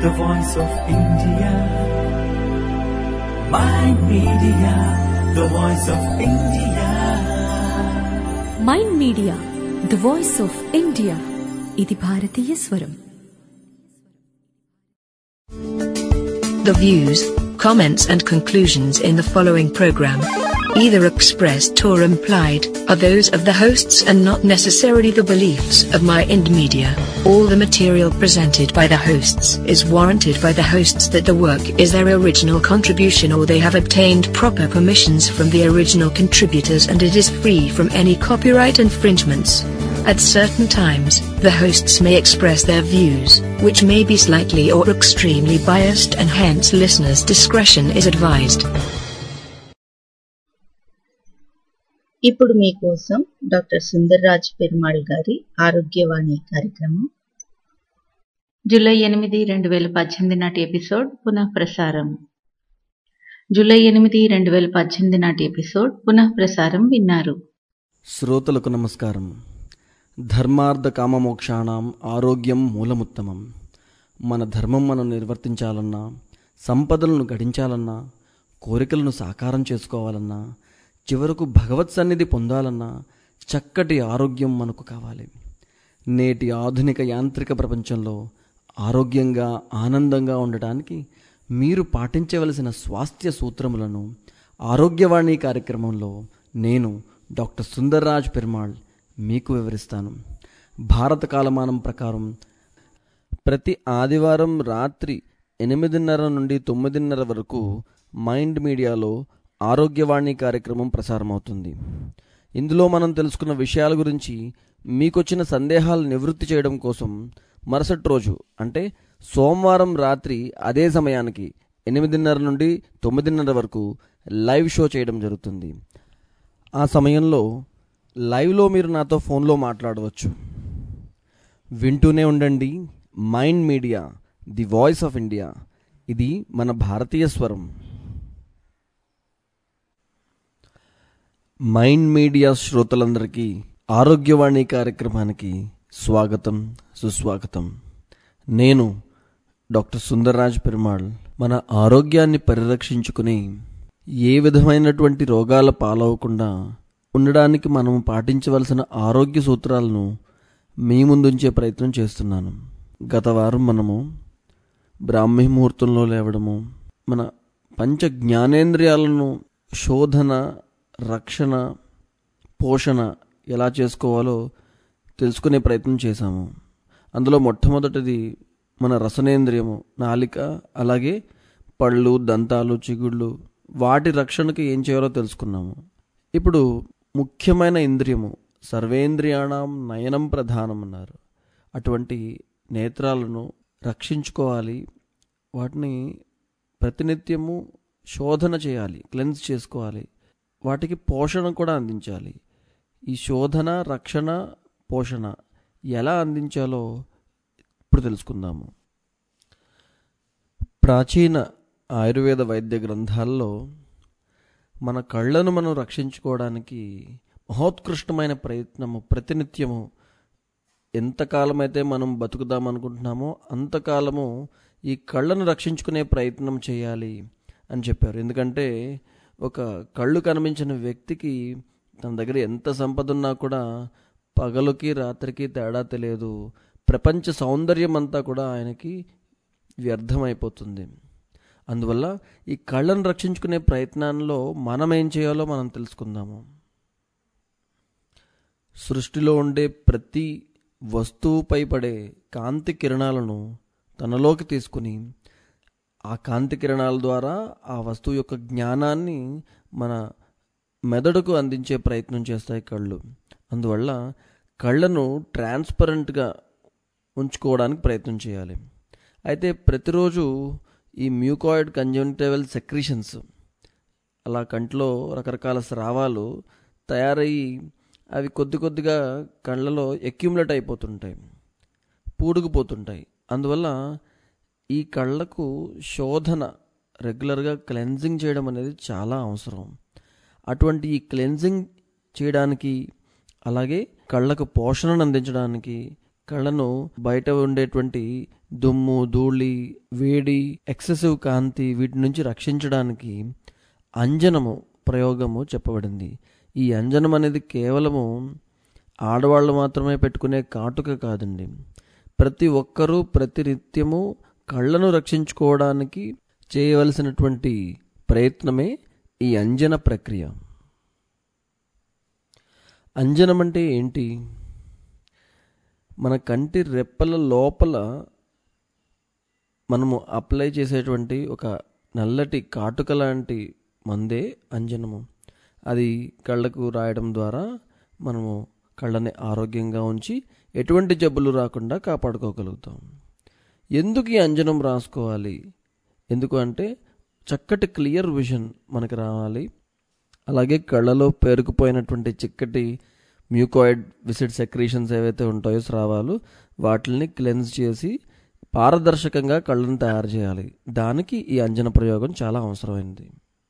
the voice of India. Mind Media, the voice of India. Mind media the voice of India ఇది భారతీయ స్వరం The views, comments and conclusions in the following program, either expressed or implied, are those of the hosts and not necessarily the beliefs of My Ind Media. All the material presented by the hosts is warranted by the hosts that the work is their original contribution or they have obtained proper permissions from the original contributors and it is free from any copyright infringements. At certain times, the hosts may express their views, which may be slightly or extremely biased and hence listeners' discretion is advised. ఇప్పుడు మీకోసం doctor Sundarraj Perumal గారి ఆరోగ్యవాణి కార్యక్రమం July ఎనిమిది రెండు వేల పద్దెనిమిది నాటి episode పునః ప్రసారం జూలై ఎనిమిది రెండు వేల పద్దెనిమిది నాటి ఎపిసోడ్ పునః ప్రసారం విన్నారు శ్రోతలకు నమస్కారం ధర్మార్థ కామమోక్షాణం ఆరోగ్యం మూలముత్తమం మన ధర్మం మనం నిర్వర్తించాలన్నా సంపదలను గడించాలన్నా కోరికలను సాకారం చేసుకోవాలన్నా చివరకు భగవత్ సన్నిధి పొందాలన్నా చక్కటి ఆరోగ్యం మనకు కావాలి నేటి ఆధునిక యాంత్రిక ప్రపంచంలో ఆరోగ్యంగా ఆనందంగా ఉండటానికి మీరు పాటించవలసిన స్వాస్థ్య సూత్రములను ఆరోగ్యవాణి కార్యక్రమంలో నేను డాక్టర్ సుందర్రాజ్ పెరుమాళ్ మీకు వివరిస్తాను భారత కాలమానం ప్రకారం ప్రతి ఆదివారం రాత్రి ఎనిమిదిన్నర నుండి తొమ్మిదిన్నర వరకు మైండ్ మీడియాలో ఆరోగ్యవాణి కార్యక్రమం ప్రసారమవుతుంది ఇందులో మనం తెలుసుకున్న విషయాల గురించి మీకొచ్చిన సందేహాలు నివృత్తి చేయడం కోసం మరుసటి రోజు అంటే సోమవారం రాత్రి అదే సమయానికి ఎనిమిదిన్నర నుండి తొమ్మిదిన్నర వరకు లైవ్ షో చేయడం జరుగుతుంది ఆ సమయంలో లైవ్లో మీరు నాతో ఫోన్లో మాట్లాడవచ్చు వింటూనే ఉండండి mind media the voice of India ఇది మన భారతీయ స్వరం మైండ్ మీడియా శ్రోతలందరికీ ఆరోగ్యవాణి కార్యక్రమానికి స్వాగతం సుస్వాగతం నేను డాక్టర్ సుందర్రాజ్ పెరుమాళ్ మన ఆరోగ్యాన్ని పరిరక్షించుకుని ఏ విధమైనటువంటి రోగాల పాలవకుండా ఉండడానికి మనం పాటించవలసిన ఆరోగ్య సూత్రాలను మీ ముందుంచే ప్రయత్నం చేస్తున్నాను గత వారం మనము బ్రాహ్మీ ముహూర్తంలో లేవడము మన పంచ జ్ఞానేంద్రియాలను శోధన రక్షణ పోషణ ఎలా చేసుకోవాలో తెలుసుకునే ప్రయత్నం చేశాము అందులో మొట్టమొదటిది మన రసనేంద్రియము నాలిక అలాగే పళ్ళు దంతాలు చిగుళ్ళు వాటి రక్షణకి ఏం చేయాలో తెలుసుకున్నాము ఇప్పుడు ముఖ్యమైన ఇంద్రియము సర్వేంద్రియాణం నయనం ప్రధానం అన్నారు అటువంటి నేత్రాలను రక్షించుకోవాలి వాటిని ప్రతినిత్యము శోధన చేయాలి క్లెన్స్ చేసుకోవాలి వాటికి పోషణ కూడా అందించాలి ఈ శోధన రక్షణ పోషణ ఎలా అందించాలో ఇప్పుడు తెలుసుకుందాము ప్రాచీన ఆయుర్వేద వైద్య గ్రంథాల్లో మన కళ్ళను మనం రక్షించుకోవడానికి మహోత్కృష్టమైన ప్రయత్నము ప్రతినిత్యము ఎంతకాలమైతే మనం బతుకుదామనుకుంటున్నామో అంతకాలము ఈ కళ్ళను రక్షించుకునే ప్రయత్నం చేయాలి అని చెప్పారు ఎందుకంటే ఒక కళ్ళు కనిపించిన వ్యక్తికి తన దగ్గర ఎంత సంపద ఉన్నా కూడా పగలుకి రాత్రికి తేడా తెలియదు ప్రపంచ సౌందర్యం అంతా కూడా ఆయనకి వ్యర్థమైపోతుంది అందువల్ల ఈ కళ్ళను రక్షించుకునే ప్రయత్నంలో మనం ఏం చేయాలో మనం తెలుసుకుందాము సృష్టిలో ఉండే ప్రతి వస్తువుపై పడే కాంతి కిరణాలను తనలోకి తీసుకుని ఆ కాంతి కిరణాల ద్వారా ఆ వస్తువు యొక్క జ్ఞానాన్ని మన మెదడుకు అందించే ప్రయత్నం చేస్తాయి కళ్ళు అందువల్ల కళ్ళను ట్రాన్స్పరెంట్గా ఉంచుకోవడానికి ప్రయత్నం చేయాలి అయితే ప్రతిరోజు ఈ మ్యూకాయిడ్ కంజంటివల్ సెక్రీషన్స్ అలా కంట్లో రకరకాల స్రావాలు తయారయ్యి అవి కొద్ది కొద్దిగా కళ్ళలో అక్యుములేట్ అయిపోతుంటాయి పూడుకుపోతుంటాయి అందువల్ల ఈ కళ్ళకు శోధన రెగ్యులర్గా క్లెన్జింగ్ చేయడం అనేది చాలా అవసరం అటువంటి ఈ క్లెన్జింగ్ చేయడానికి అలాగే కళ్ళకు పోషణను అందించడానికి కళ్ళను బయట ఉండేటువంటి దుమ్ము ధూళి వేడి ఎక్సెసివ్ కాంతి వీటి నుంచి రక్షించడానికి అంజనము ప్రయోగము చెప్పబడింది ఈ అంజనం అనేది కేవలము ఆడవాళ్ళు మాత్రమే పెట్టుకునే కాటుక కాదండి ప్రతి ఒక్కరూ ప్రతినిత్యము కళ్ళను రక్షించుకోవడానికి చేయవలసినటువంటి ప్రయత్నమే ఈ అంజన ప్రక్రియ అంజనం అంటే ఏంటి మన కంటి రెప్పల లోపల మనము అప్లై చేసేటువంటి ఒక నల్లటి కాటుక లాంటి మందే అంజనము అది కళ్ళకు రాయడం ద్వారా మనము కళ్ళని ఆరోగ్యంగా ఉంచి ఎటువంటి జబ్బులు రాకుండా కాపాడుకోగలుగుతాం ఎందుకు ఈ అంజనం రాసుకోవాలి ఎందుకు అంటే చక్కటి క్లియర్ విజన్ మనకు రావాలి అలాగే కళ్ళలో పేరుకుపోయినటువంటి చిక్కటి మ్యూకాయిడ్ విసిడ్ సెక్రీషన్స్ ఏవైతే ఉంటాయో స్రావాలు వాటిని క్లెన్స్ చేసి పారదర్శకంగా కళ్ళను తయారు చేయాలి దానికి ఈ అంజన ప్రయోగం చాలా అవసరమైంది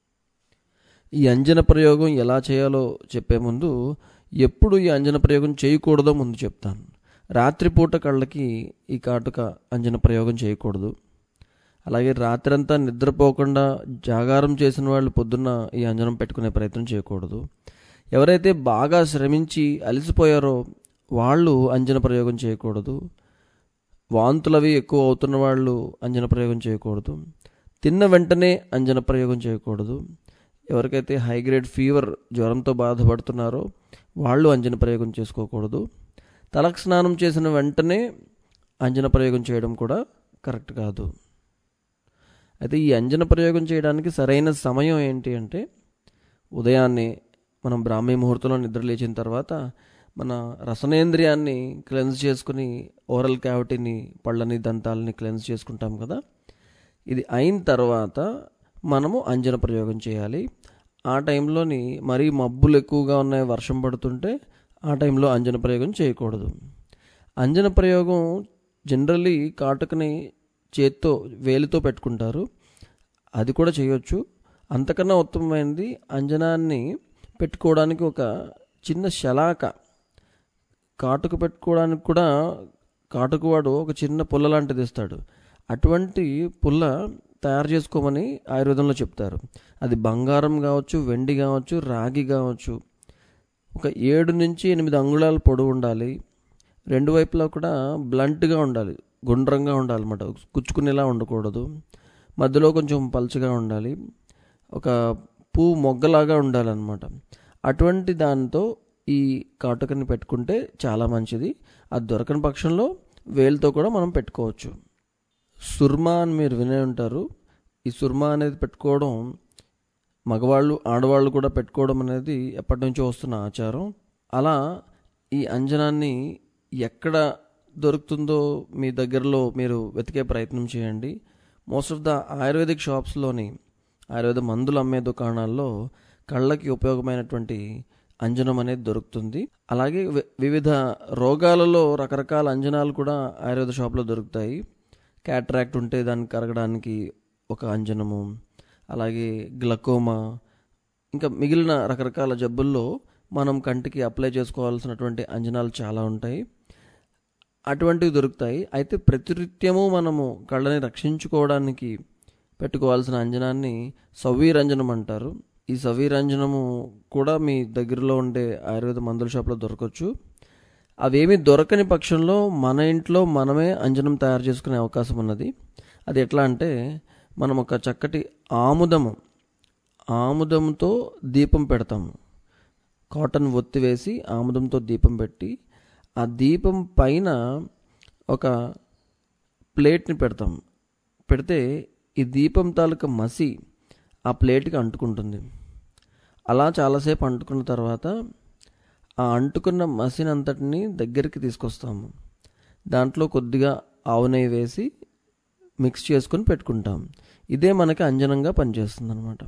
ఈ అంజన ప్రయోగం ఎలా చేయాలో చెప్పే ముందు ఎప్పుడు ఈ అంజన ప్రయోగం చేయకూడదో ముందు చెప్తాను రాత్రిపూట కళ్ళకి ఈ కాటుక అంజన ప్రయోగం చేయకూడదు అలాగే రాత్రంతా నిద్రపోకుండా జాగారం చేసిన వాళ్ళు పొద్దున్న ఈ అంజనం పెట్టుకునే ప్రయత్నం చేయకూడదు ఎవరైతే బాగా శ్రమించి అలసిపోయారో వాళ్ళు అంజన ప్రయోగం చేయకూడదు వాంతులవి ఎక్కువ అవుతున్న వాళ్ళు అంజన ప్రయోగం చేయకూడదు తిన్న వెంటనే అంజన ప్రయోగం చేయకూడదు ఎవరికైతే హై గ్రేడ్ ఫీవర్ జ్వరంతో బాధపడుతున్నారో వాళ్ళు అంజన ప్రయోగం చేసుకోకూడదు తలకు స్నానం చేసిన వెంటనే అంజన ప్రయోగం చేయడం కూడా కరెక్ట్ కాదు అయితే ఈ అంజన ప్రయోగం చేయడానికి సరైన సమయం ఏంటి అంటే ఉదయాన్నే మనం బ్రాహ్మీ ముహూర్తంలో నిద్ర లేచిన తర్వాత మన రసనేంద్రియాన్ని క్లెన్స్ చేసుకుని ఓరల్ క్యావిటీని పళ్ళని దంతాలని క్లెన్స్ చేసుకుంటాం కదా ఇది అయిన తర్వాత మనము అంజన ప్రయోగం చేయాలి ఆ టైంలోని మరీ మబ్బులు ఎక్కువగా ఉన్నాయి వర్షం పడుతుంటే ఆ టైంలో అంజన ప్రయోగం చేయకూడదు అంజన ప్రయోగం జనరల్లీ కాటుకని చేత్తో వేలితో పెట్టుకుంటారు అది కూడా చేయొచ్చు అంతకన్నా ఉత్తమమైనది అంజనాన్ని పెట్టుకోవడానికి ఒక చిన్న శలాక కాటుక పెట్టుకోవడానికి కూడా కాటుకవాడు ఒక చిన్న పుల్ల లాంటిది ఇస్తాడు అటువంటి పుల్ల తయారు చేసుకోమని ఆయుర్వేదంలో చెప్తారు అది బంగారం కావచ్చు వెండి కావచ్చు రాగి కావచ్చు ఒక ఏడు నుంచి ఎనిమిది అంగుళాల పొడవు ఉండాలి రెండు వైపులా కూడా బ్లంట్గా ఉండాలి గుండ్రంగా ఉండాలన్నమాట కుచ్చుకునేలా ఉండకూడదు మధ్యలో కొంచెం పలుచగా ఉండాలి ఒక పూ మొగ్గలాగా ఉండాలన్నమాట అటువంటి దాంతో ఈ కాటుకని పెట్టుకుంటే చాలా మంచిది అది దొరకని పక్షంలో వేలుతో కూడా మనం పెట్టుకోవచ్చు సుర్మా అని మీరు వినే ఉంటారు ఈ సుర్మా అనేది పెట్టుకోవడం మగవాళ్ళు ఆడవాళ్ళు కూడా పెట్టుకోవడం అనేది ఎప్పటి నుంచో వస్తున్న ఆచారం అలా ఈ అంజనాన్ని ఎక్కడ దొరుకుతుందో మీ దగ్గరలో మీరు వెతికే ప్రయత్నం చేయండి మోస్ట్ ఆఫ్ ద ఆయుర్వేదిక్ షాప్స్లోని ఆయుర్వేద మందులు అమ్మే దుకాణాల్లో కళ్ళకి ఉపయోగమైనటువంటి అంజనం అనేది దొరుకుతుంది అలాగే వి- వివిధ రోగాలలో రకరకాల అంజనాలు కూడా ఆయుర్వేద షాప్లో దొరుకుతాయి క్యాట్రాక్ట్ ఉంటే దాన్ని కరగడానికి ఒక అంజనము అలాగే గ్లకోమా ఇంకా మిగిలిన రకరకాల జబ్బుల్లో మనం కంటికి అప్లై చేసుకోవాల్సినటువంటి అంజనాలు చాలా ఉంటాయి అటువంటివి దొరుకుతాయి అయితే ప్రతినిత్యము మనము కళ్ళని రక్షించుకోవడానికి పెట్టుకోవాల్సిన అంజనాన్ని సవ్వీరంజనం అంటారు ఈ సవ్వీరంజనము కూడా మీ దగ్గరలో ఉండే ఆయుర్వేద మందుల షాప్లో దొరకవచ్చు అవేమి దొరకని పక్షంలో మన ఇంట్లో మనమే అంజనం తయారు చేసుకునే అవకాశం ఉన్నది అది ఎట్లా అంటే మనం ఒక చక్కటి ఆముదము ఆముదంతో దీపం పెడతాము కాటన్ ఒత్తి వేసి ఆముదంతో దీపం పెట్టి ఆ దీపం పైన ఒక ప్లేట్ని పెడతాం పెడితే ఈ దీపం తాలూకా మసి ఆ ప్లేట్కి అంటుకుంటుంది అలా చాలాసేపు అంటుకున్న తర్వాత ఆ అంటుకున్న మసిని అంతటిని దగ్గరికి తీసుకొస్తాము దాంట్లో కొద్దిగా ఆవు నెయ్యి వేసి మిక్స్ చేసుకొని పెట్టుకుంటాం ఇదే మనకి అంజనంగా పనిచేస్తుంది అనమాట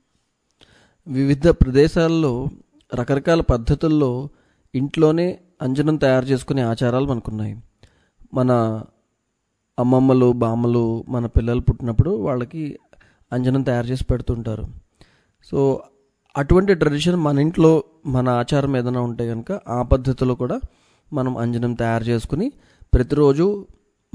వివిధ ప్రదేశాల్లో రకరకాల పద్ధతుల్లో ఇంట్లోనే అంజనం తయారు చేసుకునే ఆచారాలు మనకున్నాయి మన అమ్మమ్మలు బామ్మలు మన పిల్లలు పుట్టినప్పుడు వాళ్ళకి అంజనం తయారు చేసి పెడుతుంటారు సో అటువంటి ట్రెడిషన్ మన ఇంట్లో మన ఆచారం ఏదైనా ఉంటే కనుక ఆ పద్ధతిలో కూడా మనం అంజనం తయారు చేసుకుని ప్రతిరోజు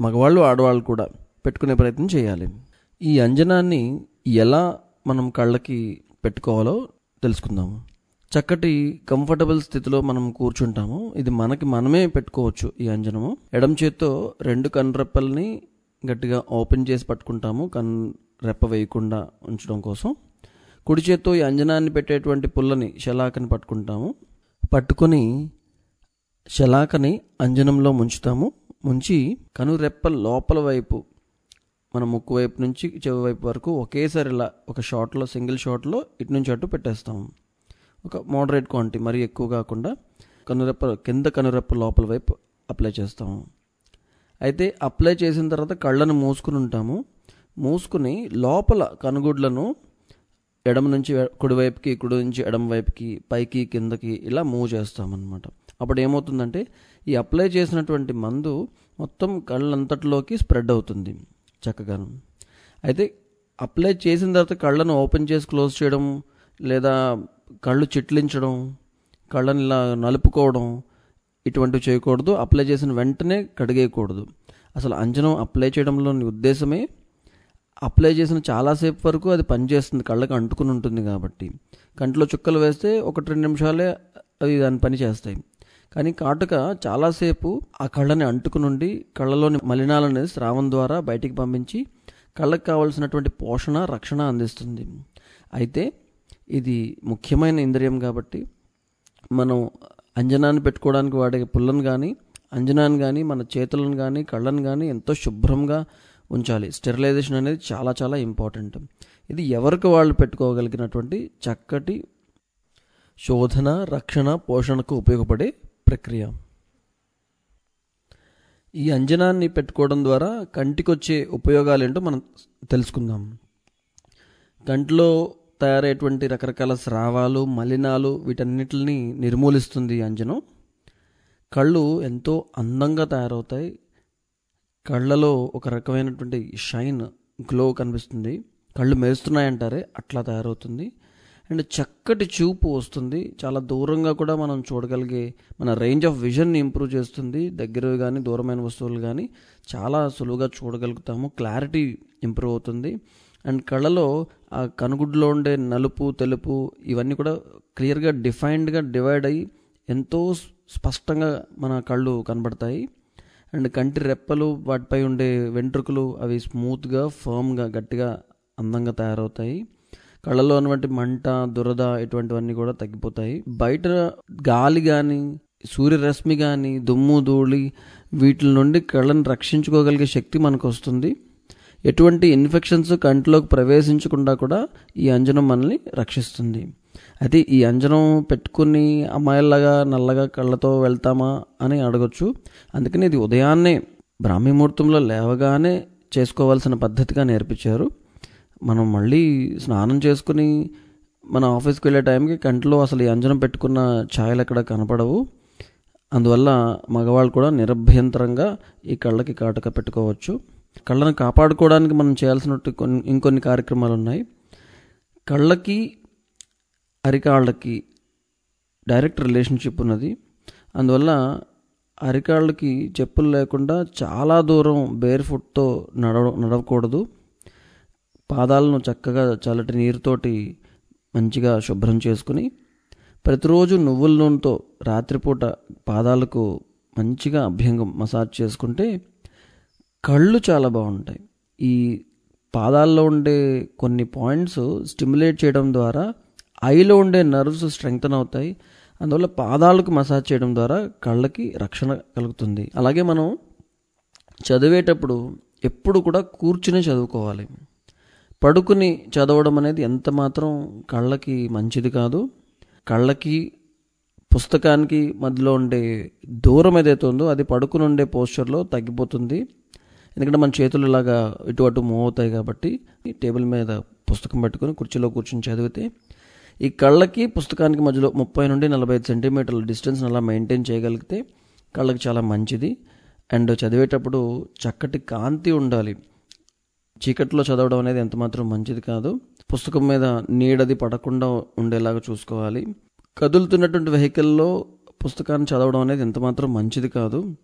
మగవాళ్ళు ఆడవాళ్ళు కూడా పెట్టుకునే ప్రయత్నం చేయాలి ఈ అంజనాన్ని ఎలా మనం కళ్ళకి పెట్టుకోవాలో తెలుసుకుందాము చక్కటి కంఫర్టబుల్ స్థితిలో మనం కూర్చుంటాము ఇది మనకి మనమే పెట్టుకోవచ్చు ఈ అంజనము ఎడం చేత్తో రెండు కనురెప్పల్ని గట్టిగా ఓపెన్ చేసి పట్టుకుంటాము కన్ రెప్ప వేయకుండా ఉంచడం కోసం కుడి చేత్తో ఈ అంజనాన్ని పెట్టేటువంటి పుల్లని శలాకని పట్టుకుంటాము పట్టుకొని శలాకని అంజనంలో ముంచుతాము ముంచి కనురెప్ప లోపల వైపు మన ముక్కు వైపు నుంచి చెవి వైపు వరకు ఒకేసారి ఇలా ఒక షాట్లో సింగిల్ షాట్లో ఇటు నుంచి అటు పెట్టేస్తాము ఒక మోడరేట్ క్వాంటిటీ మరీ ఎక్కువ కాకుండా కనురెప్ప కింద కనురెప్ప లోపల వైపు అప్లై చేస్తాము అయితే అప్లై చేసిన తర్వాత కళ్ళను మూసుకుని ఉంటాము మూసుకుని లోపల కనుగుడ్లను ఎడమ నుంచి కుడివైపుకి కుడి నుంచి ఎడమ వైపుకి పైకి కిందకి ఇలా మూవ్ చేస్తామన్నమాట అప్పుడు ఏమవుతుందంటే ఈ అప్లై చేసినటువంటి మందు మొత్తం కళ్ళంతటిలోకి స్ప్రెడ్ అవుతుంది చక్కగాను అయితే అప్లై చేసిన తర్వాత కళ్ళను ఓపెన్ చేసి క్లోజ్ చేయడం లేదా కళ్ళు చిట్లించడం కళ్ళని ఇలా నలుపుకోవడం ఇటువంటివి చేయకూడదు అప్లై చేసిన వెంటనే కడిగేయకూడదు అసలు అంజనం అప్లై చేయడంలోని ఉద్దేశమే అప్లై చేసిన చాలాసేపు వరకు అది పనిచేస్తుంది కళ్ళకి అంటుకుని ఉంటుంది కాబట్టి కంట్లో చుక్కలు వేస్తే ఒకటి రెండు నిమిషాలే అవి దాని పని చేస్తాయి కానీ కాటుక చాలాసేపు ఆ కళ్ళని అంటుకుని ఉండి కళ్ళలోని మలినాలని స్రావం ద్వారా బయటికి పంపించి కళ్ళకి కావలసినటువంటి పోషణ రక్షణ అందిస్తుంది అయితే ఇది ముఖ్యమైన ఇంద్రియం కాబట్టి మనం అంజనాన్ని పెట్టుకోవడానికి వాడే పుల్లను కానీ అంజనాన్ని కానీ మన చేతులను కానీ కళ్ళను కానీ ఎంతో శుభ్రంగా ఉంచాలి స్టెరిలైజేషన్ అనేది చాలా చాలా ఇంపార్టెంట్ ఇది ఎవరికి వాళ్ళు పెట్టుకోగలిగినటువంటి చక్కటి శోధన రక్షణ పోషణకు ఉపయోగపడే ప్రక్రియ ఈ అంజనాన్ని పెట్టుకోవడం ద్వారా కంటికొచ్చే ఉపయోగాలు ఏంటో మనం తెలుసుకుందాం కంటిలో తయారయ్యేటువంటి రకరకాల స్రావాలు మలినాలు వీటన్నిటిని నిర్మూలిస్తుంది ఈ అంజనం కళ్ళు ఎంతో అందంగా తయారవుతాయి కళ్ళలో ఒక రకమైనటువంటి షైన్ గ్లో కనిపిస్తుంది కళ్ళు మెరుస్తున్నాయంటారే అట్లా తయారవుతుంది అండ్ చక్కటి చూపు వస్తుంది చాలా దూరంగా కూడా మనం చూడగలిగే మన రేంజ్ ఆఫ్ విజన్ని ఇంప్రూవ్ చేస్తుంది దగ్గర కానీ దూరమైన వస్తువులు కానీ చాలా సులువుగా చూడగలుగుతాము క్లారిటీ ఇంప్రూవ్ అవుతుంది అండ్ కళ్ళలో ఆ కనుగుడ్లో ఉండే నలుపు తెలుపు ఇవన్నీ కూడా క్లియర్గా డిఫైన్డ్గా డివైడ్ అయ్యి ఎంతో స్పష్టంగా మన కళ్ళు కనబడతాయి అండ్ కంటి రెప్పలు వాటిపై ఉండే వెంట్రుకలు అవి స్మూత్గా ఫర్మ్గా గట్టిగా అందంగా తయారవుతాయి కళ్ళలో ఉన్నటువంటి మంట దురద ఇటువంటివన్నీ కూడా తగ్గిపోతాయి బయట గాలి కానీ సూర్యరశ్మి కానీ దుమ్ము ధూళి వీటి నుండి కళ్ళని రక్షించుకోగలిగే శక్తి మనకు వస్తుంది ఎటువంటి ఇన్ఫెక్షన్స్ కంటిలోకి ప్రవేశించకుండా కూడా ఈ అంజనం మనల్ని రక్షిస్తుంది అయితే ఈ అంజనం పెట్టుకుని అమ్మాయిలాగా నల్లగా కళ్ళతో వెళ్తామా అని అడగొచ్చు అందుకని ఇది ఉదయాన్నే బ్రాహ్మీ ముహూర్తంలో లేవగానే చేసుకోవాల్సిన పద్ధతిగా నేర్పించారు మనం మళ్ళీ స్నానం చేసుకుని మన ఆఫీస్కి వెళ్ళే టైంకి కంటిలో అసలు ఈ అంజనం పెట్టుకున్న ఛాయలు ఎక్కడ కనపడవు అందువల్ల మగవాళ్ళు కూడా నిరభ్యంతరంగా ఈ కళ్ళకి కాటుక పెట్టుకోవచ్చు కళ్ళను కాపాడుకోవడానికి మనం చేయాల్సిన కొన్ని ఇంకొన్ని కార్యక్రమాలు ఉన్నాయి కళ్ళకి అరికాళ్ళకి డైరెక్ట్ రిలేషన్షిప్ ఉన్నది అందువల్ల అరికాళ్ళకి చెప్పులు లేకుండా చాలా దూరం బేర్ ఫుట్తో నడవ నడవకూడదు పాదాలను చక్కగా చల్లటి నీరుతోటి మంచిగా శుభ్రం చేసుకుని ప్రతిరోజు నువ్వుల నూనెతో రాత్రిపూట పాదాలకు మంచిగా అభ్యంగం మసాజ్ చేసుకుంటే కళ్ళు చాలా బాగుంటాయి ఈ పాదాల్లో ఉండే కొన్ని పాయింట్స్ స్టిమ్యులేట్ చేయడం ద్వారా ఐలో ఉండే నర్వ్స్ స్ట్రెంగ్తన్ అవుతాయి అందువల్ల పాదాలకు మసాజ్ చేయడం ద్వారా కళ్ళకి రక్షణ కలుగుతుంది అలాగే మనం చదివేటప్పుడు ఎప్పుడు కూడా కూర్చుని చదువుకోవాలి పడుకుని చదవడం అనేది ఎంత మాత్రం కళ్ళకి మంచిది కాదు కళ్ళకి పుస్తకానికి మధ్యలో ఉండే దూరం ఏదైతే ఉందో అది పడుకుని ఉండే పోస్చర్లో తగ్గిపోతుంది ఎందుకంటే మన చేతులు ఇలాగా ఇటు అటు మూవ్ అవుతాయి కాబట్టి టేబుల్ మీద పుస్తకం పెట్టుకుని కుర్చీలో కూర్చుని చదివితే ఈ కళ్ళకి పుస్తకానికి మధ్యలో ముప్పై నుండి నలభై ఐదు సెంటీమీటర్ల డిస్టెన్స్ అలా మెయింటైన్ చేయగలిగితే కళ్ళకి చాలా మంచిది అండ్ చదివేటప్పుడు చక్కటి కాంతి ఉండాలి చీకట్లో చదవడం అనేది ఎంత మాత్రం మంచిది కాదు పుస్తకం మీద నీడది పడకుండా ఉండేలాగా చూసుకోవాలి కదులుతున్నటువంటి వెహికల్లో పుస్తకాన్ని చదవడం అనేది ఎంత మాత్రం మంచిది కాదు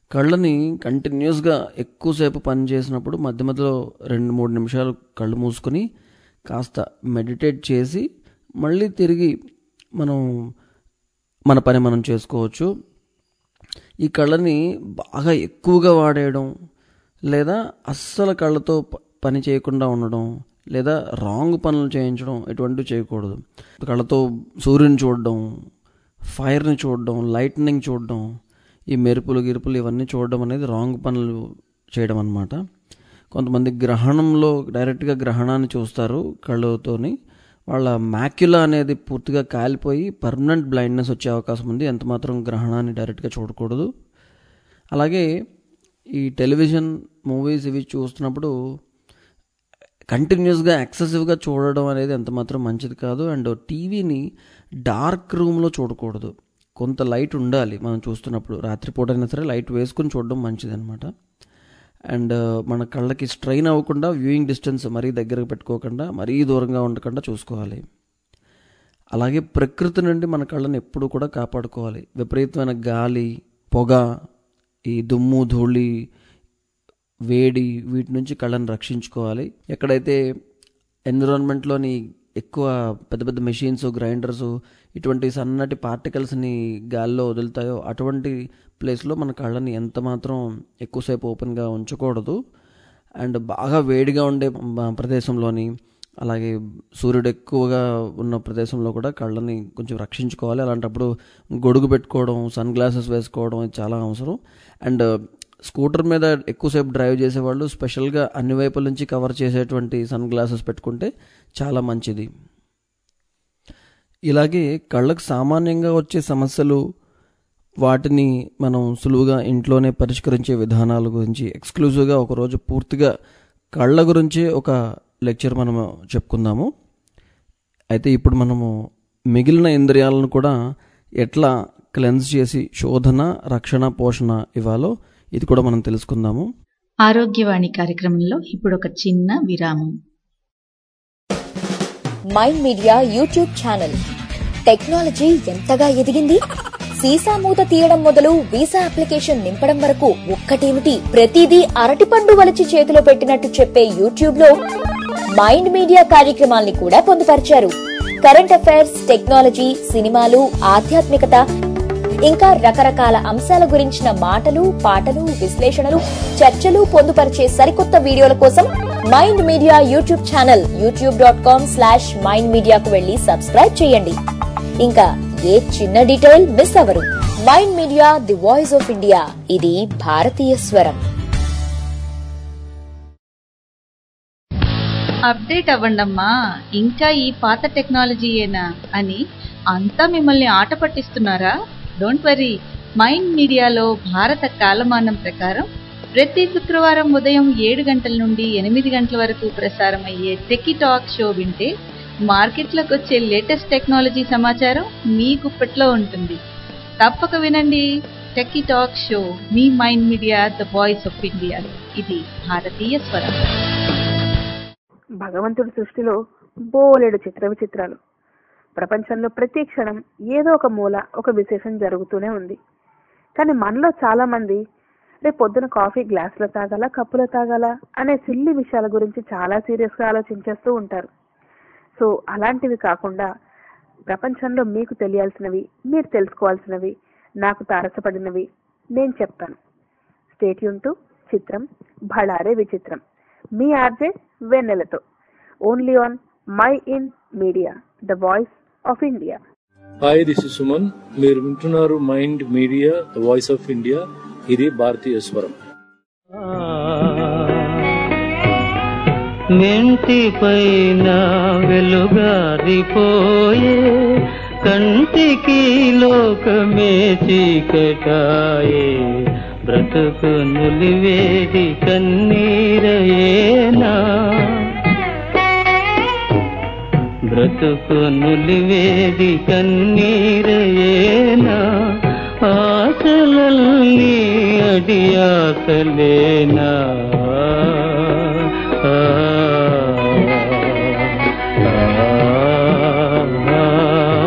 కళ్ళని కంటిన్యూస్గా ఎక్కువసేపు పని చేసినప్పుడు మధ్య మధ్యలో రెండు మూడు నిమిషాలు కళ్ళు మూసుకొని కాస్త మెడిటేట్ చేసి మళ్ళీ తిరిగి మనం మన పని మనం చేసుకోవచ్చు ఈ కళ్ళని బాగా ఎక్కువగా వాడేయడం లేదా అస్సలు కళ్ళతో ప- పని చేయకుండా ఉండడం లేదా రాంగ్ పనులు చేయించడం ఇటువంటివి చేయకూడదు కళ్ళతో సూర్యుని చూడడం ఫైర్ని చూడడం లైట్నింగ్ చూడడం ఈ మెరుపులు గిరుపులు ఇవన్నీ చూడడం అనేది రాంగ్ పనులు చేయడం అన్నమాట కొంతమంది గ్రహణంలో డైరెక్ట్గా గ్రహణాన్ని చూస్తారు కళ్ళతోని వాళ్ళ మ్యాక్యులా అనేది పూర్తిగా కాలిపోయి పర్మనెంట్ బ్లైండ్నెస్ వచ్చే అవకాశం ఉంది ఎంత మాత్రం గ్రహణాన్ని డైరెక్ట్గా చూడకూడదు అలాగే ఈ టెలివిజన్ మూవీస్ ఇవి చూస్తున్నప్పుడు కంటిన్యూస్గా ఎక్సెసివ్గా చూడడం అనేది ఎంత మాత్రం మంచిది కాదు అండ్ టీవీని డార్క్ రూమ్లో చూడకూడదు కొంత లైట్ ఉండాలి మనం చూస్తున్నప్పుడు రాత్రిపూట అయినా సరే లైట్ వేసుకుని చూడడం మంచిది అనమాట అండ్ మన కళ్ళకి స్ట్రెయిన్ అవ్వకుండా వ్యూయింగ్ డిస్టెన్స్ మరీ దగ్గరకు పెట్టుకోకుండా మరీ దూరంగా ఉండకుండా చూసుకోవాలి అలాగే ప్రకృతి నుండి మన కళ్ళని ఎప్పుడూ కూడా కాపాడుకోవాలి విపరీతమైన గాలి పొగ ఈ దుమ్ము ధూళి వేడి వీటి నుంచి కళ్ళని రక్షించుకోవాలి ఎక్కడైతే ఎన్విరాన్మెంట్లోని ఎక్కువ పెద్ద పెద్ద మెషిన్స్ గ్రైండర్స్ ఇటువంటి సన్నటి పార్టికల్స్ని గాల్లో వదులుతాయో అటువంటి ప్లేస్లో మన కళ్ళని ఎంత మాత్రం ఎక్కువసేపు ఓపెన్గా ఉంచకూడదు అండ్ బాగా వేడిగా ఉండే మ- ప్రదేశంలోని అలాగే సూర్యుడు ఎక్కువగా ఉన్న ప్రదేశంలో కూడా కళ్ళని కొంచెం రక్షించుకోవాలి అలాంటప్పుడు గొడుగు పెట్టుకోవడం సన్ గ్లాసెస్ వేసుకోవడం ఇది చాలా అవసరం అండ్ స్కూటర్ మీద ఎక్కువసేపు డ్రైవ్ చేసేవాళ్ళు స్పెషల్గా అన్ని వైపుల నుంచి కవర్ చేసేటువంటి సన్ గ్లాసెస్ పెట్టుకుంటే చాలా మంచిది ఇలాగే కళ్ళకు సామాన్యంగా వచ్చే సమస్యలు వాటిని మనం సులువుగా ఇంట్లోనే పరిష్కరించే విధానాల గురించి ఎక్స్క్లూజివ్గా ఒకరోజు పూర్తిగా కళ్ళ గురించి ఒక లెక్చర్ మనము చెప్పుకుందాము అయితే ఇప్పుడు మనము మిగిలిన ఇంద్రియాలను కూడా ఎట్లా క్లెన్స్ చేసి శోధన రక్షణ పోషణ ఇవ్వాలో ఇది కూడా మనం తెలుసుకుందాము ఆరోగ్యవాణి కార్యక్రమంలో ఇప్పుడు ఒక చిన్న విరామం mind media YouTube channel technology ఎంతగా ఎదిగింది సీసా మూత తీయడం మొదలు వీసా అప్లికేషన్ నింపడం వరకు ఒక్కటేమిటి ప్రతిదీ అరటిపండు వలిచి చేతిలో పెట్టినట్టు చెప్పే యూట్యూబ్ లో మైండ్ మీడియా కార్యక్రమాల్ని కూడా పొందుపరిచారు కరెంట్ అఫైర్స్ టెక్నాలజీ సినిమాలు ఆధ్యాత్మికత ఇంకా రకరకాల అంశాల గురించిన మాటలు పాటలు విశ్లేషణలు చర్చలు పొందుపరిచే సరికొత్త వీడియోల కోసం mind media YouTube channel YouTube dot com slash mind మీడియాకు వెళ్లి సబ్స్క్రైబ్ చేయండి ఇంకా ఏ చిన్న డీటెయిల్ మిస్ అవరు mind media the voice of India ఇది భారతీయ స్వరం అప్డేట్ అవ్వండమ్మా ఇంకా ఈ పాత టెక్నాలజీయేనా అని అంతా మిమ్మల్ని ఆట పట్టిస్తున్నారా డోంట్ వరీ మైండ్ మీడియాలో భారత కాలమానం ప్రకారం ప్రతి శుక్రవారం ఉదయం ఏడు గంటల నుండి ఎనిమిది గంటల వరకు ప్రసారం అయ్యే టెకీ టాక్ షో వింటే మార్కెట్లోకి వచ్చే లేటెస్ట్ టెక్నాలజీ సమాచారం మీ గుప్పట్లో ఉంటుంది తప్పక వినండి టెకీ టాక్ షో మీ mind media the voice of India ఇది భారతీయ స్వరం భగవంతుడి సృష్టిలో బోలెడు చిత్ర విచిత్రాలు ప్రపంచంలో ప్రతి క్షణం ఏదో ఒక మూల ఒక విశేషం జరుగుతూనే ఉంది కానీ మనలో చాలా మంది రేపు పొద్దున కాఫీ గ్లాసులో తాగాల కప్పులో తాగాల అనే సిల్లి విషయాల గురించి చాలా సీరియస్గా ఆలోచించేస్తూ ఉంటారు సో అలాంటివి కాకుండా ప్రపంచంలో మీకు తెలియాల్సినవి మీరు తెలుసుకోవాల్సినవి నాకు తారసపడినవి నేను చెప్తాను స్టేట్యూన్ టు చిత్రం భళారే విచిత్రం మీ ఆర్జే వెన్నెలతో only on mind media the voice of India hi this is Suman మీరు వింటున్నారు mind media the voice of India ఇది భారతీయ స్వరం మెంటి పైన వెలుగారిపోయే కంటికి లోకమే చీకటాయే బ్రతుకు నులివేది కన్నీరయేనా బ్రతుకు నులివేది కన్నీరయేనా ఆశలన్నీ అడియాసలేనా ఆ,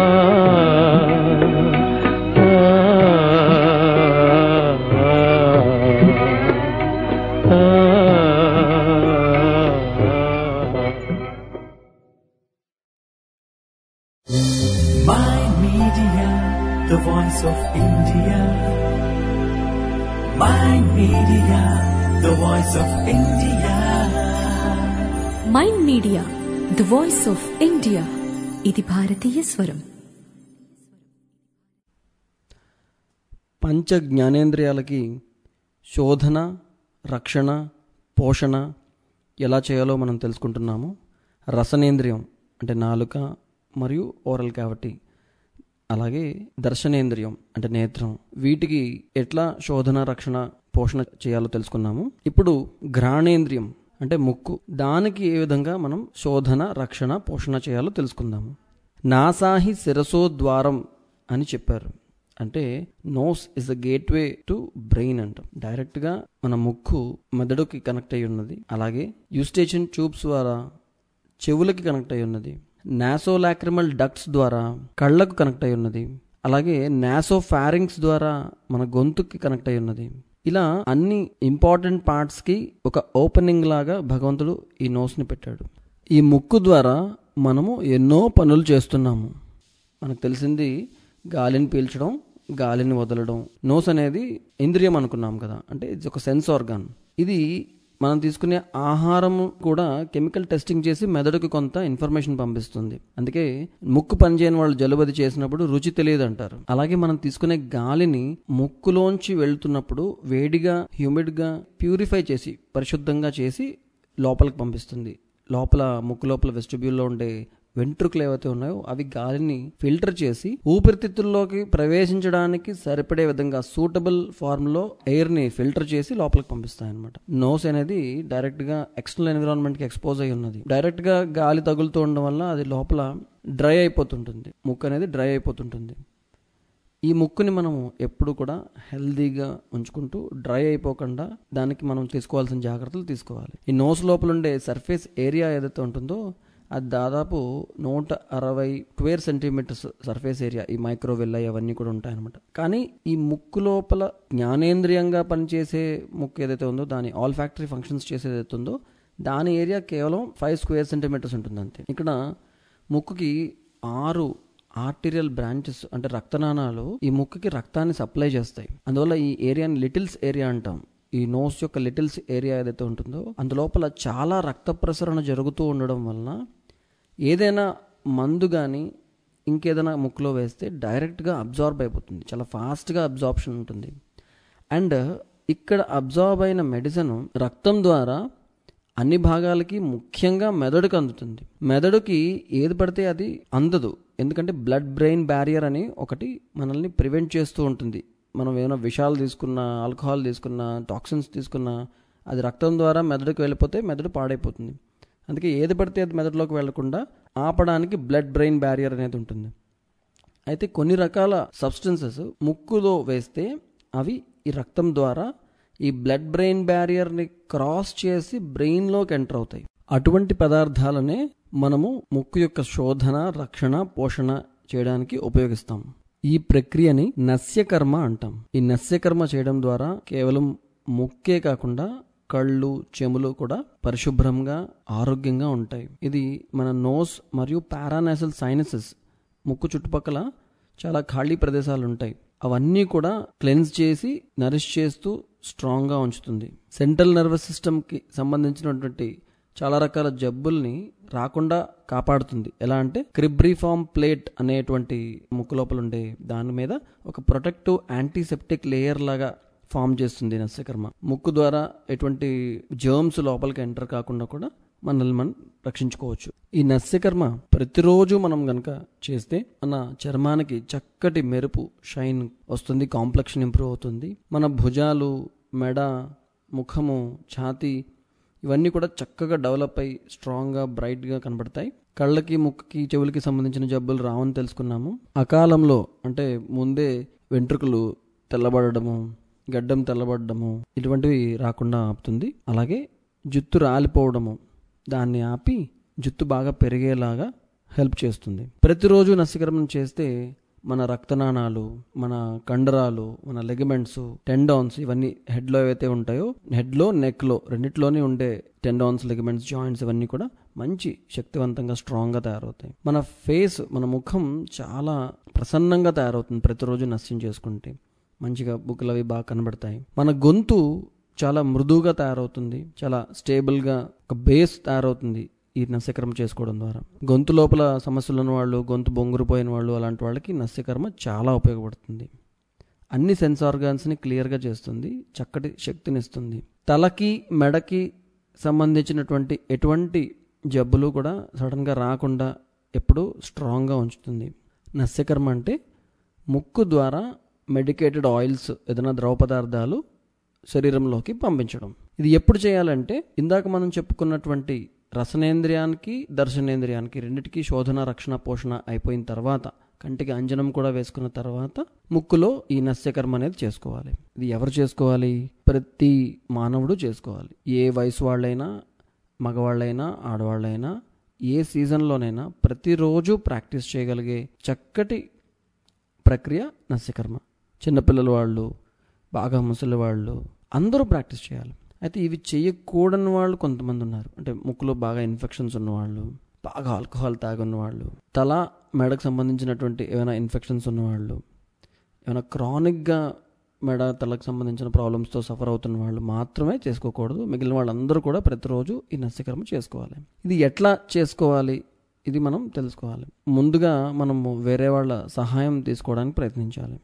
ఆ, ఆ, ఆ. the voice of India. Mind Media, the voice of India. Mind media the voice of India ఇది భారతీయ స్వరం పంచ జ్ఞానేంద్రియాలకి శోధన రక్షణ పోషణ ఎలా చేయాలో మనం తెలుసుకుంటున్నాము రసనేంద్రియం అంటే నాలుక మరియు ఓరల్ క్యావిటీ అలాగే దర్శనేంద్రియం అంటే నేత్రం వీటికి ఎట్లా శోధన రక్షణ పోషణ చేయాలో తెలుసుకున్నాము ఇప్పుడు ఘ్రాణేంద్రియం అంటే ముక్కు దానికి ఏ విధంగా మనం శోధన రక్షణ పోషణ చేయాలో తెలుసుకుందాము నాసాహి శిరసోద్వారం అని చెప్పారు అంటే nose is the gateway to brain అంట డైరెక్ట్ గా మన ముక్కు మెదడుకి కనెక్ట్ అయి ఉన్నది అలాగే యూస్టేషన్ ట్యూబ్స్ ద్వారా చెవులకి కనెక్ట్ అయి ఉన్నది నాసోలాక్రిమల్ డక్ట్స్ ద్వారా కళ్ళకు కనెక్ట్ అయి ఉన్నది అలాగే నాసో ఫారింగ్స్ ద్వారా మన గొంతుకి కనెక్ట్ అయి ఉన్నది ఇలా అన్ని ఇంపార్టెంట్ పార్ట్స్కి ఒక ఓపెనింగ్ లాగా భగవంతుడు ఈ నోస్ని పెట్టాడు ఈ ముక్కు ద్వారా మనము ఎన్నో పనులు చేస్తున్నాము మనకు తెలిసింది గాలిని పీల్చడం గాలిని వదలడం నోస్ అనేది ఇంద్రియం అనుకున్నాం కదా అంటే ఇది ఒక సెన్స్ ఆర్గాన్ ఇది మనం తీసుకునే ఆహారం కూడా కెమికల్ టెస్టింగ్ చేసి మెదడుకు కొంత ఇన్ఫర్మేషన్ పంపిస్తుంది అందుకే ముక్కు పనిచేయని వాళ్ళు జలుబది చేసినప్పుడు రుచి తెలియదు అంటారు అలాగే మనం తీసుకునే గాలిని ముక్కులోంచి వెళ్తున్నప్పుడు వేడిగా హ్యూమిడ్గా ప్యూరిఫై చేసి పరిశుద్ధంగా చేసి లోపలికి పంపిస్తుంది లోపల ముక్కు లోపల వెస్టిబ్యూల్లో ఉండే వెంట్రుకలు ఏవైతే ఉన్నాయో అవి గాలిని ఫిల్టర్ చేసి ఊపిరితిత్తుల్లోకి ప్రవేశించడానికి సరిపడే విధంగా సూటబుల్ ఫార్మ్లో ఎయిర్ని ఫిల్టర్ చేసి లోపలికి పంపిస్తాయి అనమాట నోస్ అనేది డైరెక్ట్గా ఎక్స్టర్నల్ ఎన్విరాన్మెంట్కి ఎక్స్పోజ్ అయి ఉన్నది డైరెక్ట్గా గాలి తగులుతూ ఉండడం వల్ల అది లోపల డ్రై అయిపోతుంటుంది ముక్కు అనేది డ్రై అయిపోతుంటుంది ఈ ముక్కుని మనము ఎప్పుడు కూడా హెల్దీగా ఉంచుకుంటూ డ్రై అయిపోకుండా దానికి మనం తీసుకోవాల్సిన జాగ్రత్తలు తీసుకోవాలి ఈ నోస్ లోపల ఉండే సర్ఫేస్ ఏరియా ఏదైతే ఉంటుందో అది దాదాపు నూట అరవై స్క్వేర్ సెంటీమీటర్స్ సర్ఫేస్ ఏరియా ఈ మైక్రోవెల్ అవన్నీ కూడా ఉంటాయన్నమాట కానీ ఈ ముక్కు లోపల జ్ఞానేంద్రియంగా పనిచేసే ముక్కు ఏదైతే ఉందో దాని ఆల్ ఫ్యాక్టరీ ఫంక్షన్స్ చేసేది ఏదైతే ఉందో దాని ఏరియా కేవలం ఫైవ్ స్క్వేర్ సెంటీమీటర్స్ ఉంటుంది అంతే ఇక్కడ ముక్కుకి ఆరు ఆర్టీరియల్ బ్రాంచెస్ అంటే రక్తనాళాలు ఈ ముక్కుకి రక్తాన్ని సప్లై చేస్తాయి అందువల్ల ఈ ఏరియాని లిటిల్స్ ఏరియా అంటాం ఈ నోస్ యొక్క లిటిల్స్ ఏరియా ఏదైతే ఉంటుందో అందులోపల చాలా రక్త ప్రసరణ జరుగుతూ ఉండడం వలన ఏదైనా మందు కానీ ఇంకేదైనా ముక్కులో వేస్తే డైరెక్ట్గా అబ్జార్బ్ అయిపోతుంది చాలా ఫాస్ట్గా అబ్జార్ప్షన్ ఉంటుంది అండ్ ఇక్కడ అబ్జార్బ్ అయిన మెడిసిన్ రక్తం ద్వారా అన్ని భాగాలకి ముఖ్యంగా మెదడుకు అందుతుంది మెదడుకి ఏది పడితే అది అందదు ఎందుకంటే బ్లడ్ బ్రెయిన్ బ్యారియర్ అని ఒకటి మనల్ని ప్రివెంట్ చేస్తూ ఉంటుంది మనం ఏమైనా విషాలు తీసుకున్నా ఆల్కహాల్ తీసుకున్నా టాక్సిన్స్ తీసుకున్నా అది రక్తం ద్వారా మెదడుకు వెళ్ళిపోతే మెదడు పాడైపోతుంది అందుకే ఏది పడితే అది మెదడులోకి వెళ్లకుండా ఆపడానికి బ్లడ్ బ్రెయిన్ బ్యారియర్ అనేది ఉంటుంది అయితే కొన్ని రకాల సబ్స్టెన్సెస్ ముక్కులో వేస్తే అవి ఈ రక్తం ద్వారా ఈ బ్లడ్ బ్రెయిన్ బ్యారియర్ని క్రాస్ చేసి బ్రెయిన్లోకి ఎంటర్ అవుతాయి అటువంటి పదార్థాలనే మనము ముక్కు యొక్క శోధన రక్షణ పోషణ చేయడానికి ఉపయోగిస్తాం ఈ ప్రక్రియని నస్యకర్మ అంటాం ఈ నస్యకర్మ చేయడం ద్వారా కేవలం ముక్కే కాకుండా కళ్ళు చెములు కూడా పరిశుభ్రంగా ఆరోగ్యంగా ఉంటాయి ఇది మన నోస్ మరియు పారానాసల్ సైనసెస్ ముక్కు చుట్టుపక్కల చాలా ఖాళీ ప్రదేశాలు ఉంటాయి అవన్నీ కూడా క్లెన్స్ చేసి నరిష్ చేస్తూ స్ట్రాంగ్గా ఉంచుతుంది సెంట్రల్ నర్వస్ సిస్టమ్కి సంబంధించినటువంటి చాలా రకాల జబ్బుల్ని రాకుండా కాపాడుతుంది ఎలా అంటే క్రిబ్రిఫామ్ ప్లేట్ అనేటువంటి ముక్కు లోపల ఉండే దాని మీద ఒక ప్రొటెక్టివ్ యాంటీసెప్టిక్ లేయర్ లాగా ఫామ్ చేస్తుంది నస్యకర్మ ముక్కు ద్వారా ఎటువంటి జర్మ్స్ లోపలికి ఎంటర్ కాకుండా కూడా మనల్ని మనం రక్షించుకోవచ్చు ఈ నస్యకర్మ ప్రతిరోజు మనం గనక చేస్తే మన చర్మానికి చక్కటి మెరుపు షైన్ వస్తుంది కాంప్లెక్షన్ ఇంప్రూవ్ అవుతుంది మన భుజాలు మెడ ముఖము ఛాతీ ఇవన్నీ కూడా చక్కగా డెవలప్ అయ్యి స్ట్రాంగ్గా బ్రైట్గా కనబడతాయి కళ్ళకి ముక్కుకి చెవులకి సంబంధించిన జబ్బులు రావని తెలుసుకున్నాము అకాలంలో అంటే ముందే వెంట్రుకలు తెల్లబడము గడ్డం తెల్లబడము ఇటువంటివి రాకుండా ఆపుతుంది అలాగే జుత్తు రాలిపోవడము దాన్ని ఆపి జుత్తు బాగా పెరిగేలాగా హెల్ప్ చేస్తుంది ప్రతిరోజు నస్యకర్మం చేస్తే మన రక్తనాళాలు మన కండరాలు మన లెగమెంట్స్ టెండాన్స్ ఇవన్నీ హెడ్లో ఏవైతే ఉంటాయో హెడ్లో నెక్లో రెండిట్లోనే ఉండే టెండాన్స్ లెగమెంట్స్ జాయింట్స్ ఇవన్నీ కూడా మంచి శక్తివంతంగా స్ట్రాంగ్గా తయారవుతాయి మన ఫేస్ మన ముఖం చాలా ప్రసన్నంగా తయారవుతుంది ప్రతిరోజు నస్యం చేసుకుంటే మంచిగా బుక్కులు అవి బాగా కనబడతాయి మన గొంతు చాలా మృదువుగా తయారవుతుంది చాలా స్టేబుల్గా ఒక బేస్ తయారవుతుంది ఈ నస్యకర్మ చేసుకోవడం ద్వారా గొంతు లోపల సమస్యలు ఉన్న వాళ్ళు గొంతు బొంగురుపోయిన వాళ్ళు అలాంటి వాళ్ళకి నస్యకర్మ చాలా ఉపయోగపడుతుంది అన్ని సెన్స్ ఆర్గాన్స్ని క్లియర్గా చేస్తుంది చక్కటి శక్తినిస్తుంది తలకి మెడకి సంబంధించినటువంటి ఎటువంటి జబ్బులు కూడా సడన్గా రాకుండా ఎప్పుడూ స్ట్రాంగ్గా ఉంచుతుంది నస్యకర్మ అంటే ముక్కు ద్వారా మెడికేటెడ్ ఆయిల్స్ ఏదైనా ద్రవ పదార్థాలు శరీరంలోకి పంపించడం ఇది ఎప్పుడు చేయాలంటే ఇందాక మనం చెప్పుకున్నటువంటి రసనేంద్రియానికి దర్శనేంద్రియానికి రెండిటికి శోధన రక్షణ పోషణ అయిపోయిన తర్వాత కంటికి అంజనం కూడా వేసుకున్న తర్వాత ముక్కులో ఈ నస్యకర్మ అనేది చేసుకోవాలి ఇది ఎవరు చేసుకోవాలి ప్రతి మానవుడు చేసుకోవాలి ఏ వయసు వాళ్ళైనా మగవాళ్ళైనా ఆడవాళ్ళైనా ఏ సీజన్లోనైనా ప్రతిరోజు ప్రాక్టీస్ చేయగలిగే చక్కటి ప్రక్రియ నస్యకర్మ చిన్నపిల్లల వాళ్ళు బాగా ముసలి వాళ్ళు అందరూ ప్రాక్టీస్ చేయాలి అయితే ఇవి చేయకూడని వాళ్ళు కొంతమంది ఉన్నారు అంటే ముక్కులో బాగా ఇన్ఫెక్షన్స్ ఉన్నవాళ్ళు బాగా ఆల్కహాల్ తాగి ఉన్నవాళ్ళు తల మెడకు సంబంధించినటువంటి ఏమైనా ఇన్ఫెక్షన్స్ ఉన్నవాళ్ళు ఏమైనా క్రానిక్గా మెడ తలకు సంబంధించిన ప్రాబ్లమ్స్తో సఫర్ అవుతున్న వాళ్ళు మాత్రమే చేసుకోకూడదు మిగిలిన వాళ్ళందరూ కూడా ప్రతిరోజు ఈ నస్యకర్మ చేసుకోవాలి ఇది ఎట్లా చేసుకోవాలి ఇది మనం తెలుసుకోవాలి ముందుగా మనము వేరే వాళ్ళ సహాయం తీసుకోవడానికి ప్రయత్నించాలి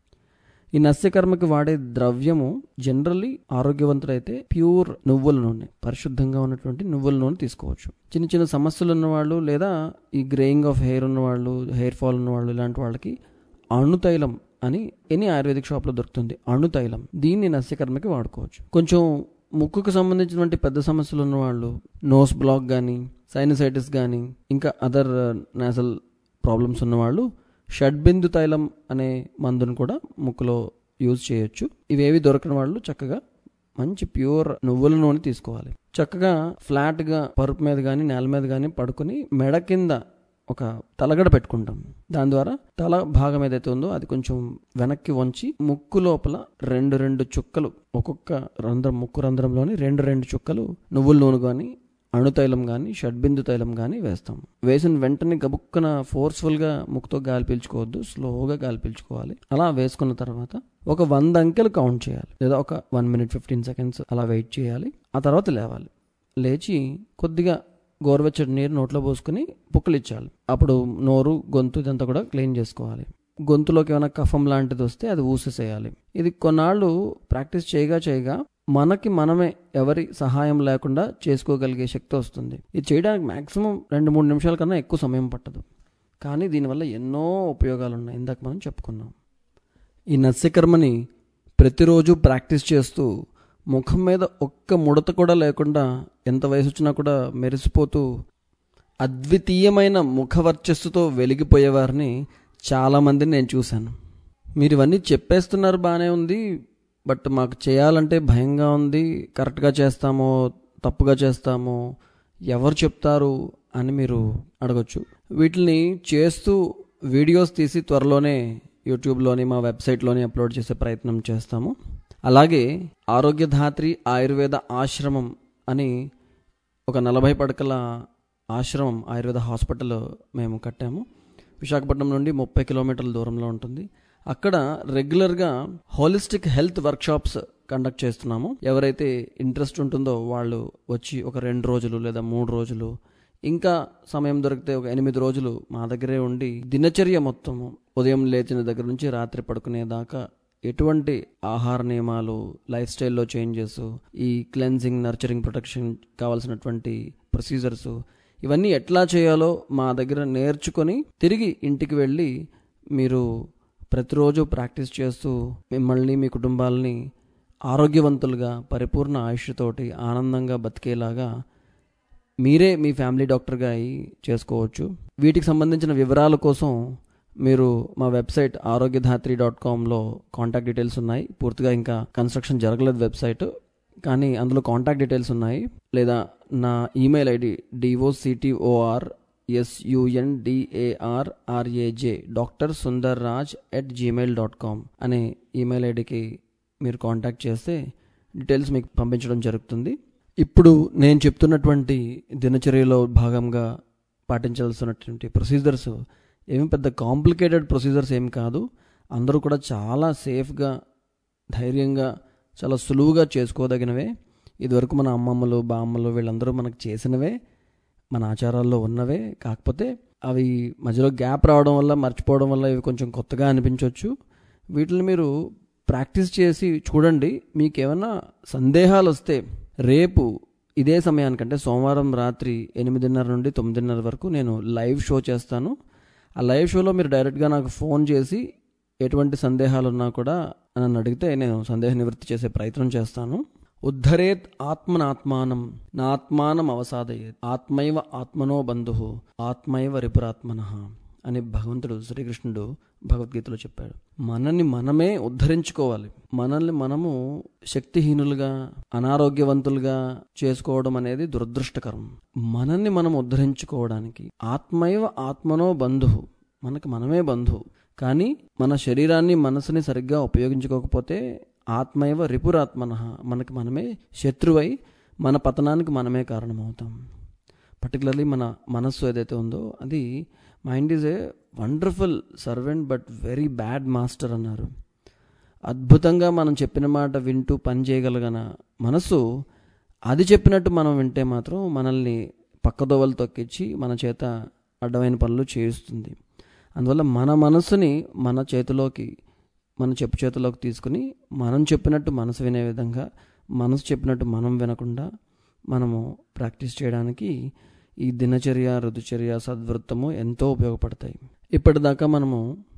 ఈ నస్యకర్మకి వాడే ద్రవ్యము జనరల్లీ ఆరోగ్యవంతుడైతే ప్యూర్ నువ్వుల నూనె పరిశుద్ధంగా ఉన్నటువంటి నువ్వుల నూనె తీసుకోవచ్చు చిన్న చిన్న సమస్యలు ఉన్నవాళ్ళు లేదా ఈ గ్రేయింగ్ ఆఫ్ హెయిర్ ఉన్నవాళ్ళు హెయిర్ ఫాల్ ఉన్నవాళ్ళు ఇలాంటి వాళ్ళకి అణుతైలం అని ఎనీ ఆయుర్వేదిక్ షాప్లో దొరుకుతుంది అణుతైలం దీన్ని నస్యకర్మకి వాడుకోవచ్చు కొంచెం ముక్కుకు సంబంధించినటువంటి పెద్ద సమస్యలు ఉన్నవాళ్ళు నోస్ బ్లాక్ కానీ సైనసైటిస్ కానీ ఇంకా అదర్ నేసల్ ప్రాబ్లమ్స్ ఉన్నవాళ్ళు షడ్బిందు తైలం అనే మందును కూడా ముక్కులో యూజ్ చేయొచ్చు ఇవేవి దొరకని వాళ్ళు చక్కగా మంచి ప్యూర్ నువ్వుల నూనె తీసుకోవాలి చక్కగా ఫ్లాట్గా పరుపు మీద కానీ నేల మీద కానీ పడుకొని మెడ కింద ఒక తలగడ పెట్టుకుంటాం దాని ద్వారా తల భాగం ఏదైతే ఉందో అది కొంచెం వెనక్కి వంచి ముక్కు లోపల రెండు రెండు చుక్కలు ఒక్కొక్క రంధ్రం ముక్కు రంధ్రంలోని రెండు రెండు చుక్కలు నువ్వుల నూనె కానీ అణుతైలం కానీ షడ్బిందు తైలం కానీ వేస్తాం వేసిన వెంటనే గబుక్కన ఫోర్స్ఫుల్గా ముక్కుతో గాలి పీల్చుకోవద్దు స్లోగా గాలి పీల్చుకోవాలి అలా వేసుకున్న తర్వాత ఒక వంద అంకెలు కౌంట్ చేయాలి లేదా ఒక వన్ మినిట్ ఫిఫ్టీన్ సెకండ్స్ అలా వెయిట్ చేయాలి ఆ తర్వాత లేవాలి లేచి కొద్దిగా గోరువెచ్చటి నీరు నోట్లో పోసుకుని పుక్కలిచ్చాలి అప్పుడు నోరు గొంతు ఇదంతా కూడా క్లీన్ చేసుకోవాలి గొంతులోకి ఏమైనా కఫం లాంటిది వస్తే అది ఊసేసేయాలి ఇది కొన్నాళ్ళు ప్రాక్టీస్ చేయగా చేయగా మనకి మనమే ఎవరి సహాయం లేకుండా చేసుకోగలిగే శక్తి వస్తుంది ఇది చేయడానికి మాక్సిమం రెండు మూడు నిమిషాల కన్నా ఎక్కువ సమయం పట్టదు కానీ దీనివల్ల ఎన్నో ఉపయోగాలు ఉన్నాయి ఇందాక మనం చెప్పుకున్నాం ఈ నస్యకర్మని ప్రతిరోజు ప్రాక్టీస్ చేస్తూ ముఖం మీద ఒక్క ముడత కూడా లేకుండా ఎంత వయసు వచ్చినా కూడా మెరిసిపోతూ అద్వితీయమైన ముఖ వర్చస్సుతో వెలిగిపోయేవారిని చాలామందిని నేను చూశాను మీరు ఇవన్నీ చెప్పేస్తున్నారు బాగానే ఉంది బట్ మాకు చేయాలంటే భయంగా ఉంది కరెక్ట్గా చేస్తామో తప్పుగా చేస్తామో ఎవరు చెప్తారు అని మీరు అడగచ్చు వీటిని చేస్తూ వీడియోస్ తీసి త్వరలోనే యూట్యూబ్లోని మా వెబ్సైట్లోని అప్లోడ్ చేసే ప్రయత్నం చేస్తాము అలాగే ఆరోగ్యధాత్రి ఆయుర్వేద ఆశ్రమం అని ఒక నలభై పడకల ఆశ్రమం ఆయుర్వేద హాస్పిటల్ మేము కట్టాము విశాఖపట్నం నుండి ముప్పై కిలోమీటర్ల దూరంలో ఉంటుంది అక్కడ రెగ్యులర్గా హోలిస్టిక్ హెల్త్ వర్క్షాప్స్ కండక్ట్ చేస్తున్నాము ఎవరైతే ఇంట్రెస్ట్ ఉంటుందో వాళ్ళు వచ్చి ఒక రెండు రోజులు లేదా మూడు రోజులు ఇంకా సమయం దొరికితే ఒక ఎనిమిది రోజులు మా దగ్గరే ఉండి దినచర్య మొత్తము ఉదయం లేచిన దగ్గర నుంచి రాత్రి పడుకునే దాకా ఎటువంటి ఆహార నియమాలు లైఫ్ స్టైల్లో చేంజెస్ ఈ క్లెన్జింగ్ నర్చరింగ్ ప్రొటెక్షన్ కావాల్సినటువంటి ప్రొసీజర్స్ ఇవన్నీ ఎట్లా చేయాలో మా దగ్గర నేర్చుకొని తిరిగి ఇంటికి వెళ్ళి మీరు ప్రతిరోజు ప్రాక్టీస్ చేస్తూ మిమ్మల్ని మీ కుటుంబాలని ఆరోగ్యవంతులుగా పరిపూర్ణ ఆయుష్తోటి ఆనందంగా బతికేలాగా మీరే మీ ఫ్యామిలీ డాక్టర్గా అయి చేసుకోవచ్చు వీటికి సంబంధించిన వివరాల కోసం మీరు మా వెబ్సైట్ ఆరోగ్యధాత్రి డాట్ కామ్లో కాంటాక్ట్ డీటెయిల్స్ ఉన్నాయి పూర్తిగా ఇంకా కన్స్ట్రక్షన్ జరగలేదు వెబ్సైట్ కానీ అందులో కాంటాక్ట్ డీటెయిల్స్ ఉన్నాయి లేదా నా email ID D O C T O R S U N D A R R A J doctor Sundar Raj at Gmail dot com అనే ఈమెయిల్ ఐడికి మీరు కాంటాక్ట్ చేస్తే డీటెయిల్స్ మీకు పంపించడం జరుగుతుంది ఇప్పుడు నేను చెప్తున్నటువంటి దినచర్యలో భాగంగా పాటించాల్సినటువంటి ప్రొసీజర్స్ ఏమి పెద్ద కాంప్లికేటెడ్ ప్రొసీజర్స్ ఏం కాదు అందరూ కూడా చాలా సేఫ్గా ధైర్యంగా చాలా సులువుగా చేసుకోదగినవే ఇదివరకు మన అమ్మమ్మలు బామ్మలు వీళ్ళందరూ మనకు చేసినవే మన ఆచారాల్లో ఉన్నవే కాకపోతే అవి మధ్యలో గ్యాప్ రావడం వల్ల మర్చిపోవడం వల్ల ఇవి కొంచెం కొత్తగా అనిపించవచ్చు వీటిని మీరు ప్రాక్టీస్ చేసి చూడండి మీకు ఏమైనా సందేహాలు వస్తే రేపు ఇదే సమయానికంటే సోమవారం రాత్రి ఎనిమిదిన్నర నుండి తొమ్మిదిన్నర వరకు నేను లైవ్ షో చేస్తాను ఆ లైవ్ షోలో మీరు డైరెక్ట్గా నాకు ఫోన్ చేసి ఎటువంటి సందేహాలు ఉన్నా కూడా నన్ను అడిగితే నేను సందేహ నివృత్తి చేసే ప్రయత్నం చేస్తాను ఉద్ధరేత్ ఆత్మనాత్మానం నాత్మానం అవసాదయేత్ ఆత్మైవ ఆత్మనో బంధు ఆత్మైవ రిపురాత్మన అని భగవంతుడు శ్రీకృష్ణుడు భగవద్గీతలో చెప్పాడు మనల్ని మనమే ఉద్ధరించుకోవాలి మనల్ని మనము శక్తిహీనులుగా అనారోగ్యవంతులుగా చేసుకోవడం అనేది దురదృష్టకరం మనల్ని మనం ఉద్ధరించుకోవడానికి ఆత్మైవ ఆత్మనో బంధువు మనకు మనమే బంధువు కానీ మన శరీరాన్ని మనసుని సరిగ్గా ఉపయోగించుకోకపోతే ఆత్మైవ రిపురాత్మన మనకి మనమే శత్రువై మన పతనానికి మనమే కారణమవుతాం పర్టికులర్లీ మన మనస్సు ఏదైతే ఉందో అది mind is a wonderful servant but very bad master అన్నారు అద్భుతంగా మనం చెప్పిన మాట వింటూ పని చేయగలిగిన మనసు అది చెప్పినట్టు మనం వింటే మాత్రం మనల్ని పక్కదోవలు తొక్కించి మన చేత అడ్డమైన పనులు చేయిస్తుంది అందువల్ల మన మనసుని మన చేతిలోకి మన చెప్పు చేతిలోకి తీసుకుని మనం చెప్పినట్టు మనసు వినే విధంగా మనసు చెప్పినట్టు మనం వినకుండా మనము ప్రాక్టీస్ చేయడానికి ఈ దినచర్య ఋతుచర్య సద్వృత్తము ఎంతో ఉపయోగపడతాయి ఇప్పటిదాకా మనము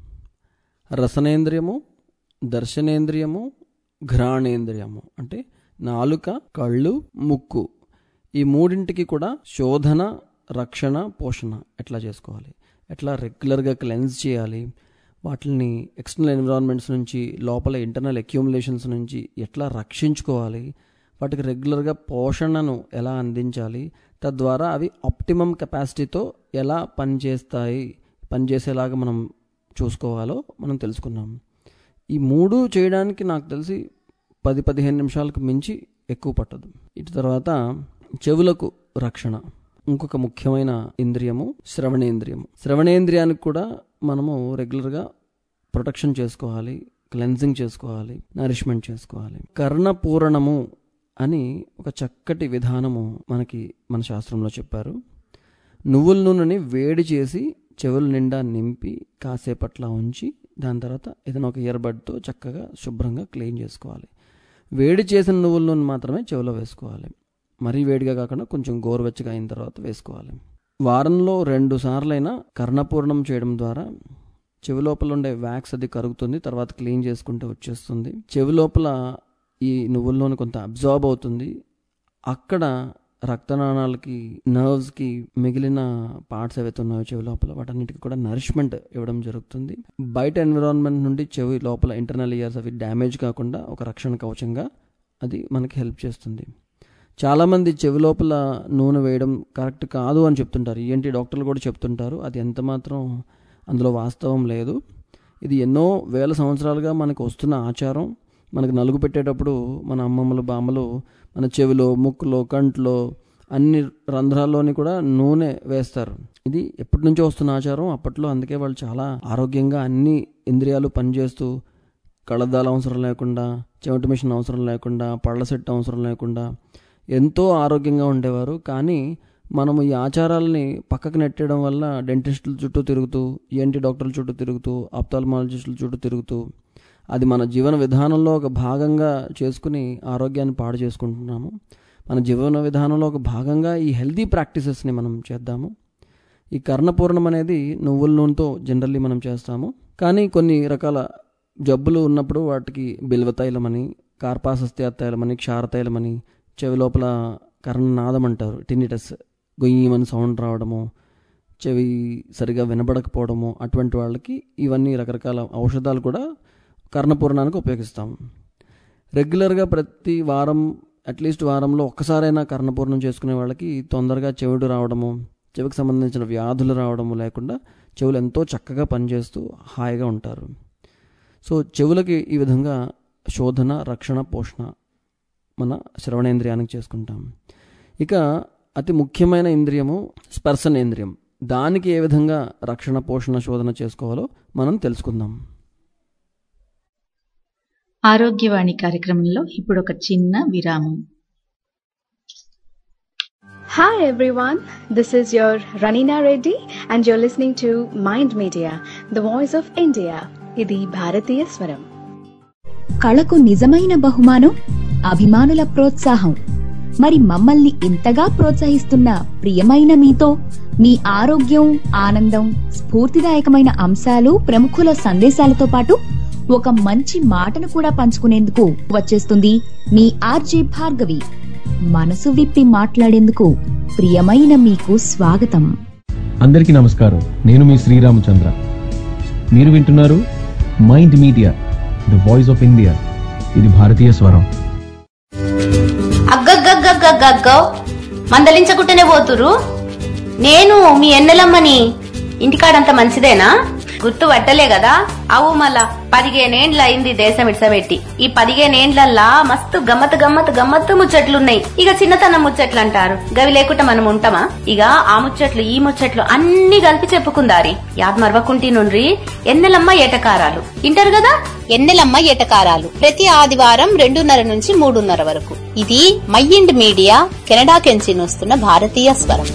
రసనేంద్రియము దర్శనేంద్రియము ఘ్రాణేంద్రియము అంటే నాలుక కళ్ళు ముక్కు ఈ మూడింటికి కూడా శోధన రక్షణ పోషణ ఎట్లా చేసుకోవాలి ఎట్లా రెగ్యులర్గా క్లెన్స్ చేయాలి వాటిని ఎక్స్టర్నల్ ఎన్విరాన్మెంట్స్ నుంచి లోపల ఇంటర్నల్ అక్యూములేషన్స్ నుంచి ఎట్లా రక్షించుకోవాలి వాటికి రెగ్యులర్గా పోషణను ఎలా అందించాలి తద్వారా అవి ఆప్టిమం కెపాసిటీతో ఎలా పనిచేస్తాయి పనిచేసేలాగా మనం చూసుకోవాలో మనం తెలుసుకున్నాం ఈ మూడు చేయడానికి నాకు తెలిసి పది పదిహేను నిమిషాలకు మించి ఎక్కువ పట్టదు ఇటు తర్వాత చెవులకు రక్షణ ఇంకొక ముఖ్యమైన ఇంద్రియము శ్రవణేంద్రియము శ్రవణేంద్రియానికి కూడా మనము రెగ్యులర్గా ప్రొటెక్షన్ చేసుకోవాలి క్లెన్జింగ్ చేసుకోవాలి నరిష్మెంట్ చేసుకోవాలి కర్ణపూరణము అని ఒక చక్కటి విధానము మనకి మన శాస్త్రంలో చెప్పారు నువ్వుల నూనెని వేడి చేసి చెవుల నిండా నింపి కాసేపట్లా ఉంచి దాని తర్వాత ఏదైనా ఒక ఇయర్బడ్తో చక్కగా శుభ్రంగా క్లీన్ చేసుకోవాలి వేడి చేసిన నువ్వుల నూనె మాత్రమే చెవిలో వేసుకోవాలి మరీ వేడిగా కాకుండా కొంచెం గోరువెచ్చగా అయిన తర్వాత వేసుకోవాలి వారంలో రెండు సార్లైనా కర్ణపూర్ణం చేయడం ద్వారా చెవి లోపల ఉండే వ్యాక్స్ అది కరుగుతుంది తర్వాత క్లీన్ చేసుకుంటే వచ్చేస్తుంది చెవి లోపల ఈ నువ్వుల్లోని కొంత అబ్జార్బ్ అవుతుంది అక్కడ రక్తనాళాలకి నర్వ్స్కి మిగిలిన పార్ట్స్ ఏవైతే ఉన్నాయో చెవి లోపల వాటన్నిటికి కూడా నరిష్మెంట్ ఇవ్వడం జరుగుతుంది బయట ఎన్విరాన్మెంట్ నుండి చెవి లోపల ఇంటర్నల్ ఇయర్స్ అవి డ్యామేజ్ కాకుండా ఒక రక్షణ కవచంగా అది మనకి హెల్ప్ చేస్తుంది చాలామంది చెవి లోపల నూనె వేయడం కరెక్ట్ కాదు అని చెప్తుంటారు ఏంటి డాక్టర్లు కూడా చెప్తుంటారు అది ఎంత మాత్రం అందులో వాస్తవం లేదు ఇది ఎన్నో వేల సంవత్సరాలుగా మనకు వస్తున్న ఆచారం మనకు నలుగు పెట్టేటప్పుడు మన అమ్మమ్మలు బామ్మలు మన చెవిలో ముక్కులో కంట్లో అన్ని రంధ్రాల్లోని కూడా నూనె వేస్తారు ఇది ఎప్పటి నుంచో వస్తున్న ఆచారం అప్పట్లో అందుకే వాళ్ళు చాలా ఆరోగ్యంగా అన్ని ఇంద్రియాలు పనిచేస్తూ కళ్ళద్దాలు అవసరం లేకుండా చెమట మిషన్ అవసరం లేకుండా పళ్ళ సెట్ అవసరం లేకుండా ఎంతో ఆరోగ్యంగా ఉండేవారు కానీ మనము ఈ ఆచారాలని పక్కకు నెట్టడం వల్ల డెంటిస్టుల చుట్టూ తిరుగుతూ ఏంటి డాక్టర్ల చుట్టూ తిరుగుతూ ఆప్తాల్మాలజిస్టుల చుట్టూ తిరుగుతూ అది మన జీవన విధానంలో ఒక భాగంగా చేసుకుని ఆరోగ్యాన్ని పాడు చేసుకుంటున్నాము మన జీవన విధానంలో ఒక భాగంగా ఈ హెల్తీ ప్రాక్టీసెస్ని మనం చేద్దాము ఈ కర్ణపూర్ణం అనేది నువ్వుల నూనెతో జనరల్లీ మనం చేస్తాము కానీ కొన్ని రకాల జబ్బులు ఉన్నప్పుడు వాటికి బిల్వ తైలమని కార్పాసస్త్యా తైలమని క్షార తైలమని చెవి లోపల కర్ణనాదం అంటారు టినిటస్ గొయ్యమని సౌండ్ రావడము చెవి సరిగా వినబడకపోవడము అటువంటి వాళ్ళకి ఇవన్నీ రకరకాల ఔషధాలు కూడా కర్ణపూర్ణానికి ఉపయోగిస్తాం రెగ్యులర్గా ప్రతి వారం అట్లీస్ట్ వారంలో ఒక్కసారైనా కర్ణపూర్ణం చేసుకునే వాళ్ళకి తొందరగా చెవిడు రావడము చెవికి సంబంధించిన వ్యాధులు రావడము లేకుండా చెవులు ఎంతో చక్కగా పనిచేస్తూ హాయిగా ఉంటారు సో చెవులకి ఈ విధంగా శోధన రక్షణ పోషణ మన శ్రవణేంద్రియానికి చేసుకుంటాం ఇక అతి ముఖ్యమైన ఇంద్రియము స్పర్శనేంద్రియం దానికి ఏ విధంగా రక్షణ పోషణ శోధన చేసుకోవాలో మనం తెలుసుకుందాం ఆరోగ్యవాణి కార్యక్రమంలో ఇప్పుడు ఒక చిన్న విరామం Hi everyone, this is your Ranina Reddy and you're listening to Mind Media, the voice of India. ఇది భారతీయ స్వరం కళకు నిజమైన బహుమానం అభిమానుల ప్రోత్సాహం మరి మమ్మల్ని ఇంతగా ప్రోత్సహిస్తున్న ప్రియమైన మీతో మీ ఆరోగ్యం ఆనందం స్ఫూర్తిదాయకమైన అంశాలు ప్రముఖుల సందేశాలతో పాటు ఒక మంచి మాటను కూడా పంచుకునేందుకు వచ్చేస్తుంది మీ ఆర్జే భార్గవి మనసు విప్పి మాట్లాడేందుకు ప్రియమైన మీకు స్వాగతం అందరికీ నమస్కారం నేను మీ శ్రీరామచంద్ర మీరు వింటున్నారు mind media the voice of India ఇది భారతీయ స్వరం అగ్గగ్గగ్గగ్గగ్గో మందలించకుంటేనే పోతురు నేను మీ ఎన్నెలమ్మని ఇంటికాడంత మంచిదేనా గుర్తు పట్టలే కదా అవు మళ్ళా పదిహేనేండ్ల అయింది దేశం ఇడ్సబెట్టి ఈ పదిహేనేండ్లల్లా మస్తు గమ్మత్ గమ్మత్ గమ్మత్తు ముచ్చట్లున్నాయి ఇక చిన్నతనం ముచ్చట్లు అంటారు గవి లేకుండా మనం ఉంటామా ఇక ఆ ముచ్చట్లు ఈ ముచ్చట్లు అన్ని కలిపి చెప్పుకుందారి యాద్ మరవకుంటి నుండ్రి ఎన్నెలమ్మ ఏటకారాలు ఇంటారు కదా ఎన్నెలమ్మ ఏటకారాలు ప్రతి ఆదివారం రెండున్నర నుంచి మూడున్నర వరకు ఇది మైండ్ మీడియా కెనడా కెంచి వస్తున్న భారతీయ స్వరం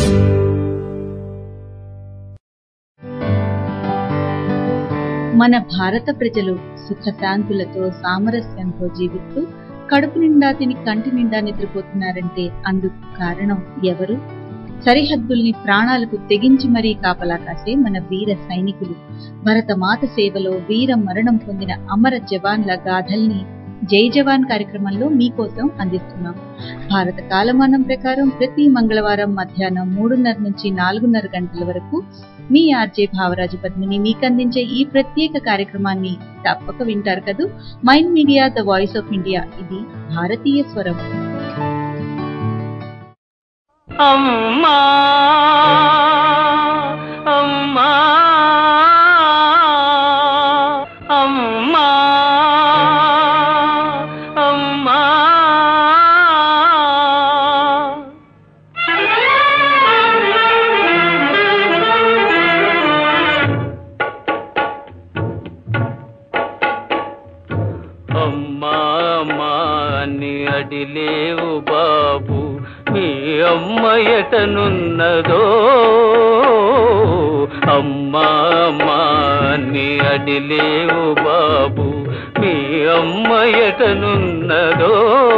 మన భారత ప్రజలు సుఖశాంతులతో సామరస్యంతో జీవిస్తూ కడుపు నిండా తిని కంటి నిండా నిద్రపోతున్నారంటే అందుకు కారణం ఎవరు సరిహద్దుల్ని ప్రాణాలకు తెగించి మరీ కాపలా కాసే మన వీర సైనికులు భరతమాత సేవలో వీర మరణం పొందిన అమర జవాన్ల గాథల్ని జై జవాన్ కార్యక్రమంలో మీకోసం అందిస్తున్నాం భారత కాలమానం ప్రకారం ప్రతి మంగళవారం మధ్యాహ్నం మూడున్నర నుంచి నాలుగున్నర గంటల వరకు మీ ఆర్జే భావరాజు పద్మిని మీకు అందించే ఈ ప్రత్యేక కార్యక్రమాన్ని తప్పక వింటారు కదూ mind media the voice of India ఇది భారతీయ స్వరం అమ్మా అమ్మా అమ్మా అమ్మా అమ్మా అమ్మా అని అడిలేవు బాబు మీ అమ్మ ఎటనున్నదో అమ్మా అమ్మా అని అడిలేవు బాబు మీ అమ్మ ఎటనున్నదో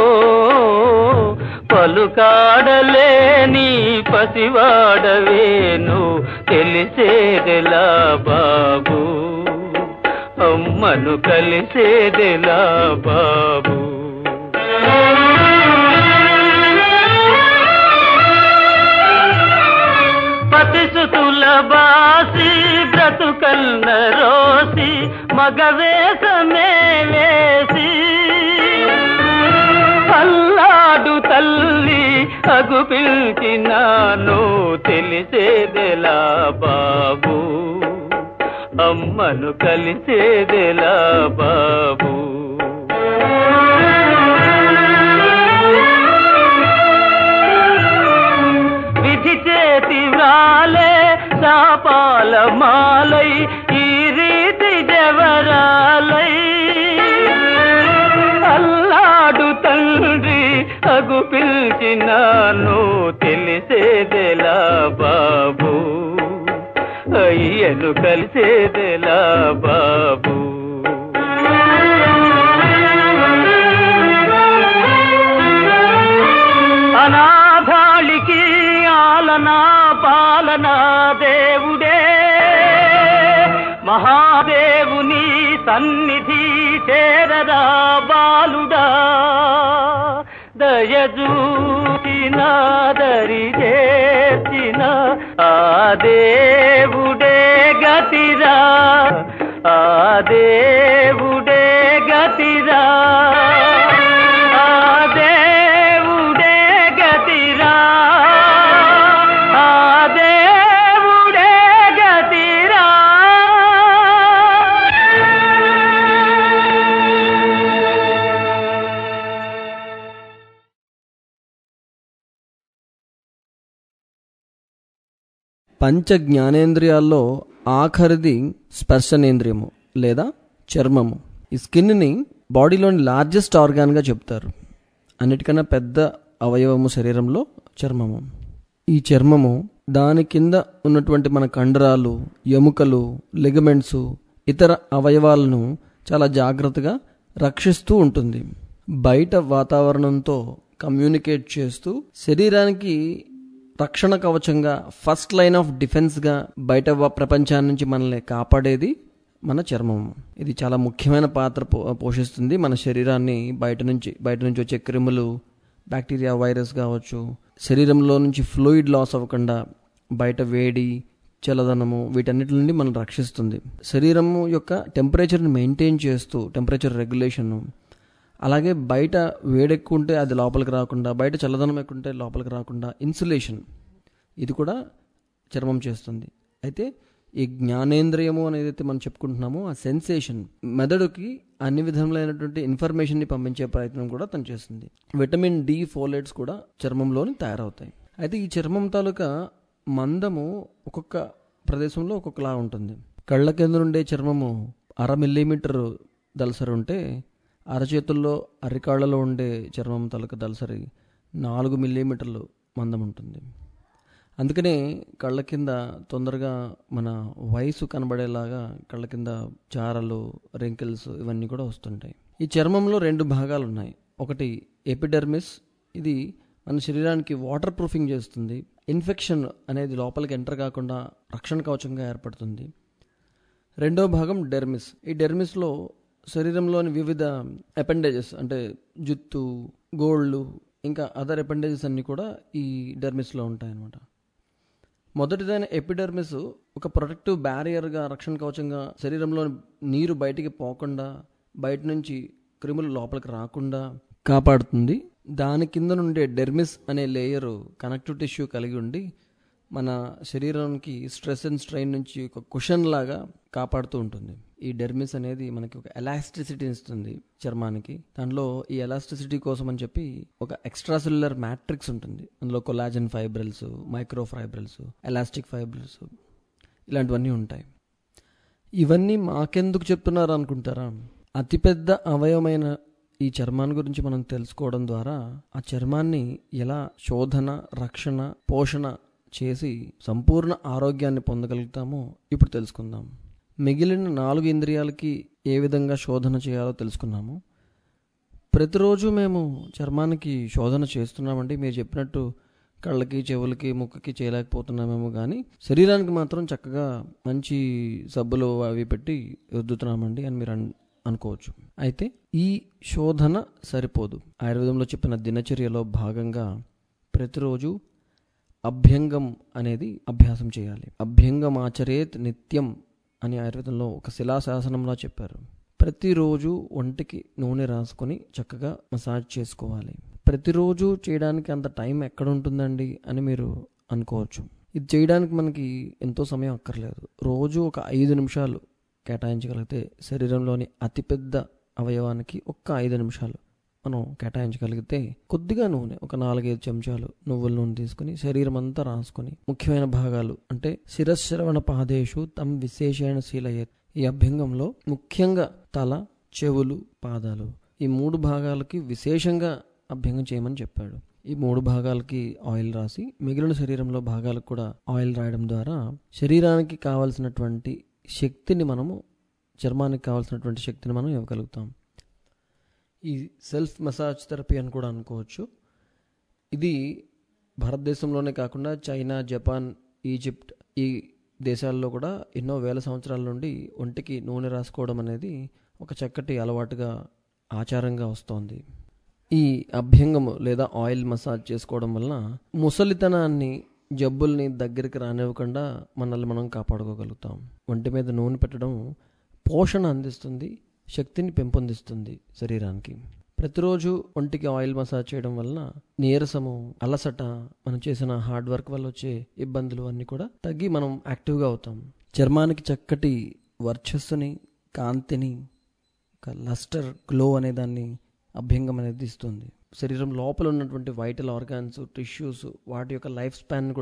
పలుకాడలేని పసివాడవేను తెలిసేదెలా బాబు అమ్మను కలిసేదెలా బాబు పతిసుతుల బాసి బ్రతుకన్న రోసి మగవేషమే వేసి అల్లాడు తల్లి అగు పిలిచినాను తెలిసేదెలా బాబు అమ్మను కలిసేదెలా బాబు విధి చేతి వ్రాలే శాపాల మాలై ఈ రీతి జవరాలై అల్లాడు తండ్రి అగు పిలిచినాను తెలిసేదెలా బాబు అయ్యను కలిసేదెలా బాబు అనాథాళికి ఆలనా పాలనా దేవుడే మహాదేవుని సన్నిధి చేరరా బాలుడా దయజూచిన దరి చేసిన ఆ దేవుడే గతిరా ఆ దేవుడే గతిరా ఆ దేవుడే గతిరా ఆ దేవుడే గతిరా పంచ జ్ఞానేంద్రియాల్లో ఆఖరిది స్పర్శనేంద్రియము లేదా చర్మము ఈ స్కిన్ని బాడీలోని లార్జెస్ట్ ఆర్గాన్గా చెప్తారు అన్నిటికన్నా పెద్ద అవయవము శరీరంలో చర్మము ఈ చర్మము దాని కింద ఉన్నటువంటి మన కండరాలు ఎముకలు లిగమెంట్స్ ఇతర అవయవాలను చాలా జాగ్రత్తగా రక్షిస్తూ ఉంటుంది బయట వాతావరణంతో కమ్యూనికేట్ చేస్తూ శరీరానికి రక్షణ కవచంగా ఫస్ట్ లైన్ ఆఫ్ డిఫెన్స్గా బయట వ- ప్రపంచాన్ని నుంచి మనల్ని కాపాడేది మన చర్మము ఇది చాలా ముఖ్యమైన పాత్ర పో- పోషిస్తుంది మన శరీరాన్ని బయట నుంచి బయట నుంచి వచ్చే క్రిములు బ్యాక్టీరియా వైరస్ కావచ్చు శరీరంలో నుంచి ఫ్లూయిడ్ లాస్ అవ్వకుండా బయట వేడి చల్లదనము వీటన్నిటి నుండి మనం రక్షిస్తుంది శరీరము యొక్క టెంపరేచర్ని మెయింటైన్ చేస్తూ టెంపరేచర్ రెగ్యులేషను అలాగే బయట వేడెక్కువ ఉంటే అది లోపలికి రాకుండా బయట చల్లదనం ఎక్కువ ఉంటే లోపలికి రాకుండా ఇన్సులేషన్ ఇది కూడా చర్మం చేస్తుంది అయితే ఈ జ్ఞానేంద్రియము అనేది అయితే మనం చెప్పుకుంటున్నామో ఆ సెన్సేషన్ మెదడుకి అన్ని విధములైనటువంటి ఇన్ఫర్మేషన్ని పంపించే ప్రయత్నం కూడా తను చేస్తుంది విటమిన్ డి ఫోలేట్స్ కూడా చర్మంలోని తయారవుతాయి అయితే ఈ చర్మం తాలూకా మందము ఒక్కొక్క ప్రదేశంలో ఒక్కొక్కలా ఉంటుంది కళ్ళ కింద ఉండే చర్మము అర మిల్లీమీటర్ దలసరి ఉంటే అరచేతుల్లో అరికాళ్ళలో ఉండే చర్మం తాలూకా దలసరి నాలుగు మిల్లీమీటర్లు మందం ఉంటుంది అందుకనే కళ్ళ కింద తొందరగా మన వయసు కనబడేలాగా కళ్ళ కింద చారలు రింకిల్స్ ఇవన్నీ కూడా వస్తుంటాయి ఈ చర్మంలో రెండు భాగాలు ఉన్నాయి ఒకటి ఎపిడెర్మిస్ ఇది మన శరీరానికి వాటర్ ప్రూఫింగ్ చేస్తుంది ఇన్ఫెక్షన్ అనేది లోపలికి ఎంటర్ కాకుండా రక్షణ కవచంగా ఏర్పడుతుంది రెండో భాగం డెర్మిస్ ఈ డెర్మిస్లో శరీరంలోని వివిధ అపెండేజెస్ అంటే జుత్తు గోళ్ళు ఇంకా అదర్ అపెండేజెస్ అన్నీ కూడా ఈ డెర్మిస్లో ఉంటాయన్నమాట మొదటిదైన ఎపిడెర్మిస్ ఒక ప్రొటెక్టివ్ బ్యారియర్గా రక్షణ కవచంగా శరీరంలో నీరు బయటికి పోకుండా బయట నుంచి క్రిములు లోపలికి రాకుండా కాపాడుతుంది దాని కింద నుండే డెర్మిస్ అనే లేయరు కనెక్టివ్ టిష్యూ కలిగి ఉండి మన శరీరానికి స్ట్రెస్ అండ్ స్ట్రెయిన్ నుంచి ఒక కుషన్ లాగా కాపాడుతూ ఉంటుంది ఈ డెర్మిస్ అనేది మనకి ఒక ఎలాస్టిసిటీ ఇస్తుంది చర్మానికి దాంట్లో ఈ ఎలాస్టిసిటీ కోసం అని చెప్పి ఒక ఎక్స్ట్రా సెల్యులర్ మ్యాట్రిక్స్ ఉంటుంది అందులో collagen fibrils micro fibrils elastic fibrils ఇలాంటివన్నీ ఉంటాయి ఇవన్నీ మాకెందుకు చెప్తున్నారు అనుకుంటారా అతిపెద్ద అవయవమైన ఈ చర్మాన్ని గురించి మనం తెలుసుకోవడం ద్వారా ఆ చర్మాన్ని ఎలా శోధన రక్షణ పోషణ చేసి సంపూర్ణ ఆరోగ్యాన్ని పొందగలుగుతామో ఇప్పుడు తెలుసుకుందాం మిగిలిన నాలుగు ఇంద్రియాలకి ఏ విధంగా శోధన చేయాలో తెలుసుకున్నాము ప్రతిరోజు మేము చర్మానికి శోధన చేస్తున్నామండి మీరు చెప్పినట్టు కళ్ళకి చెవులకి ముక్కుకి చేయలేకపోతున్నామేమో కానీ శరీరానికి మాత్రం చక్కగా మంచి సబ్బులు అవి పెట్టి రుద్దుతున్నామండి అని మీరు అన్ అనుకోవచ్చు అయితే ఈ శోధన సరిపోదు ఆయుర్వేదంలో చెప్పిన దినచర్యలో భాగంగా ప్రతిరోజు అభ్యంగం అనేది అభ్యాసం చేయాలి అభ్యంగం ఆచరేత్ నిత్యం అని ఆయుర్వేదంలో ఒక శిలాశాసనంలో చెప్పారు ప్రతిరోజు ఒంటికి నూనె రాసుకొని చక్కగా మసాజ్ చేసుకోవాలి ప్రతిరోజు చేయడానికి అంత టైం ఎక్కడ ఉంటుందండి అని మీరు అనుకోవచ్చు ఇది చేయడానికి మనకి ఎంతో సమయం అక్కర్లేదు రోజు ఒక ఐదు నిమిషాలు కేటాయించగలిగితే శరీరంలోని అతిపెద్ద అవయవానికి ఒక్క ఐదు నిమిషాలు మనం కేటాయించగలిగితే కొద్దిగా నూనె ఒక నాలుగైదు చెంచాలు నువ్వుల నూనె తీసుకుని శరీరం అంతా రాసుకొని ముఖ్యమైన భాగాలు అంటే శిరశ్రవణ పాదేశు తమ్ విశేషణ శీలయత్ ఈ అభ్యంగంలో ముఖ్యంగా తల చెవులు పాదాలు ఈ మూడు భాగాలకి విశేషంగా అభ్యంగం చేయమని చెప్పాడు ఈ మూడు భాగాలకి ఆయిల్ రాసి మిగిలిన శరీరంలో భాగాలకు కూడా ఆయిల్ రాయడం ద్వారా శరీరానికి కావలసినటువంటి శక్తిని మనము చర్మానికి కావాల్సినటువంటి శక్తిని మనం ఇవ్వగలుగుతాం ఈ సెల్ఫ్ మసాజ్ థెరపీ అని కూడా అనుకోవచ్చు ఇది భారతదేశంలోనే కాకుండా చైనా జపాన్ ఈజిప్ట్ ఈ దేశాల్లో కూడా ఎన్నో వేల సంవత్సరాల నుండి ఒంటికి నూనె రాసుకోవడం అనేది ఒక చక్కటి అలవాటుగా ఆచారంగా వస్తోంది ఈ అభ్యంగము లేదా ఆయిల్ మసాజ్ చేసుకోవడం వలన ముసలితనాన్ని జబ్బుల్ని దగ్గరికి రానివ్వకుండా మనల్ని మనం కాపాడుకోగలుగుతాం ఒంటి మీద నూనె పెట్టడం పోషణ అందిస్తుంది శక్తిని పెంపొందిస్తుంది శరీరానికి ప్రతిరోజు ఒంటికి ఆయిల్ మసాజ్ చేయడం వలన నీరసము అలసట మనం చేసిన హార్డ్ వర్క్ వల్ల వచ్చే ఇబ్బందులు అన్నీ కూడా తగ్గి మనం యాక్టివ్గా అవుతాం చర్మానికి చక్కటి వర్చస్సుని కాంతిని ఒక లస్టర్ గ్లో అనే దాన్ని అభ్యంగం అనేది ఇస్తుంది శరీరం లోపల ఉన్నటువంటి వైటల్ ఆర్గాన్స్ టిష్యూస్ వాటి యొక్క లైఫ్ స్పాన్ కూడా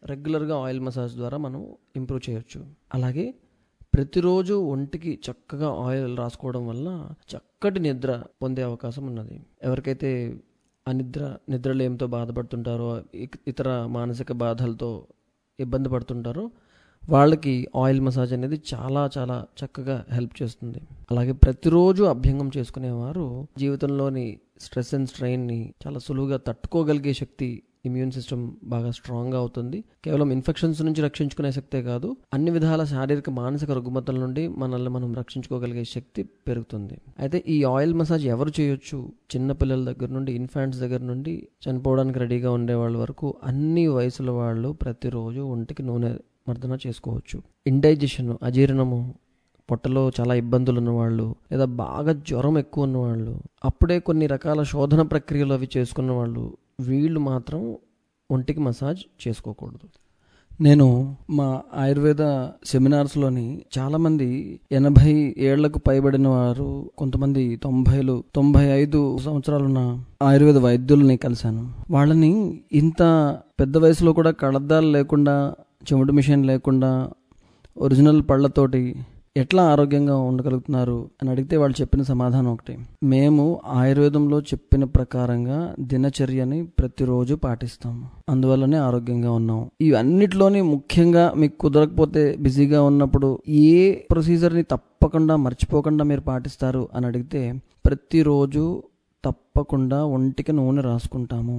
రెగ్యులర్గా ఆయిల్ మసాజ్ ద్వారా మనం ఇంప్రూవ్ చేయొచ్చు అలాగే ప్రతిరోజు ఒంటికి చక్కగా ఆయిల్ రాసుకోవడం వల్ల చక్కటి నిద్ర పొందే అవకాశం ఉన్నది ఎవరికైతే అనిద్ర నిద్రలేమితో బాధపడుతుంటారో ఇక- ఇతర మానసిక బాధలతో ఇబ్బంది పడుతుంటారో వాళ్ళకి ఆయిల్ మసాజ్ అనేది చాలా చాలా చక్కగా హెల్ప్ చేస్తుంది అలాగే ప్రతిరోజు అభ్యంగం చేసుకునేవారు జీవితంలోని స్ట్రెస్ అండ్ స్ట్రెయిన్ని చాలా సులువుగా తట్టుకోగలిగే శక్తి ఇమ్యూన్ సిస్టమ్ బాగా స్ట్రాంగ్గా అవుతుంది కేవలం ఇన్ఫెక్షన్స్ నుంచి రక్షించుకునే శక్తే కాదు అన్ని విధాల శారీరక మానసిక రుగ్మతల నుండి మనల్ని మనం రక్షించుకోగలిగే శక్తి పెరుగుతుంది అయితే ఈ ఆయిల్ మసాజ్ ఎవరు చేయొచ్చు చిన్న పిల్లల దగ్గర నుండి ఇన్ఫాంట్స్ దగ్గర నుండి చనిపోవడానికి రెడీగా ఉండే వాళ్ళ వరకు అన్ని వయసుల వాళ్ళు ప్రతిరోజు ఒంటికి నూనె మర్దన చేసుకోవచ్చు ఇండైజెషన్ అజీర్ణము పొట్టలో చాలా ఇబ్బందులు ఉన్నవాళ్ళు లేదా బాగా జ్వరం ఎక్కువ ఉన్నవాళ్ళు అప్పుడే కొన్ని రకాల శోధన ప్రక్రియలు అవి చేసుకున్న వాళ్ళు వీళ్ళు మాత్రం ఒంటికి మసాజ్ చేసుకోకూడదు నేను మా ఆయుర్వేద సెమినార్స్లోని చాలామంది ఎనభై ఏళ్లకు పైబడిన వారు కొంతమంది తొంభైలు తొంభై ఐదు సంవత్సరాలున్న ఆయుర్వేద వైద్యుల్ని కలిశాను వాళ్ళని ఇంత పెద్ద వయసులో కూడా కళద్దాలు లేకుండా చెమట మిషన్ లేకుండా ఒరిజినల్ పళ్ళతోటి ఎట్లా ఆరోగ్యంగా ఉండగలుగుతున్నారు అని అడిగితే వాళ్ళు చెప్పిన సమాధానం ఒకటి మేము ఆయుర్వేదంలో చెప్పిన ప్రకారంగా దినచర్యని ప్రతిరోజు పాటిస్తాము అందువల్లనే ఆరోగ్యంగా ఉన్నాం ఇవన్నిటిలోని ముఖ్యంగా మీకు కుదరకపోతే బిజీగా ఉన్నప్పుడు ఏ ప్రొసీజర్ని తప్పకుండా మర్చిపోకుండా మీరు పాటిస్తారు అని అడిగితే ప్రతిరోజు తప్పకుండా ఒంటికి నూనె రాసుకుంటాము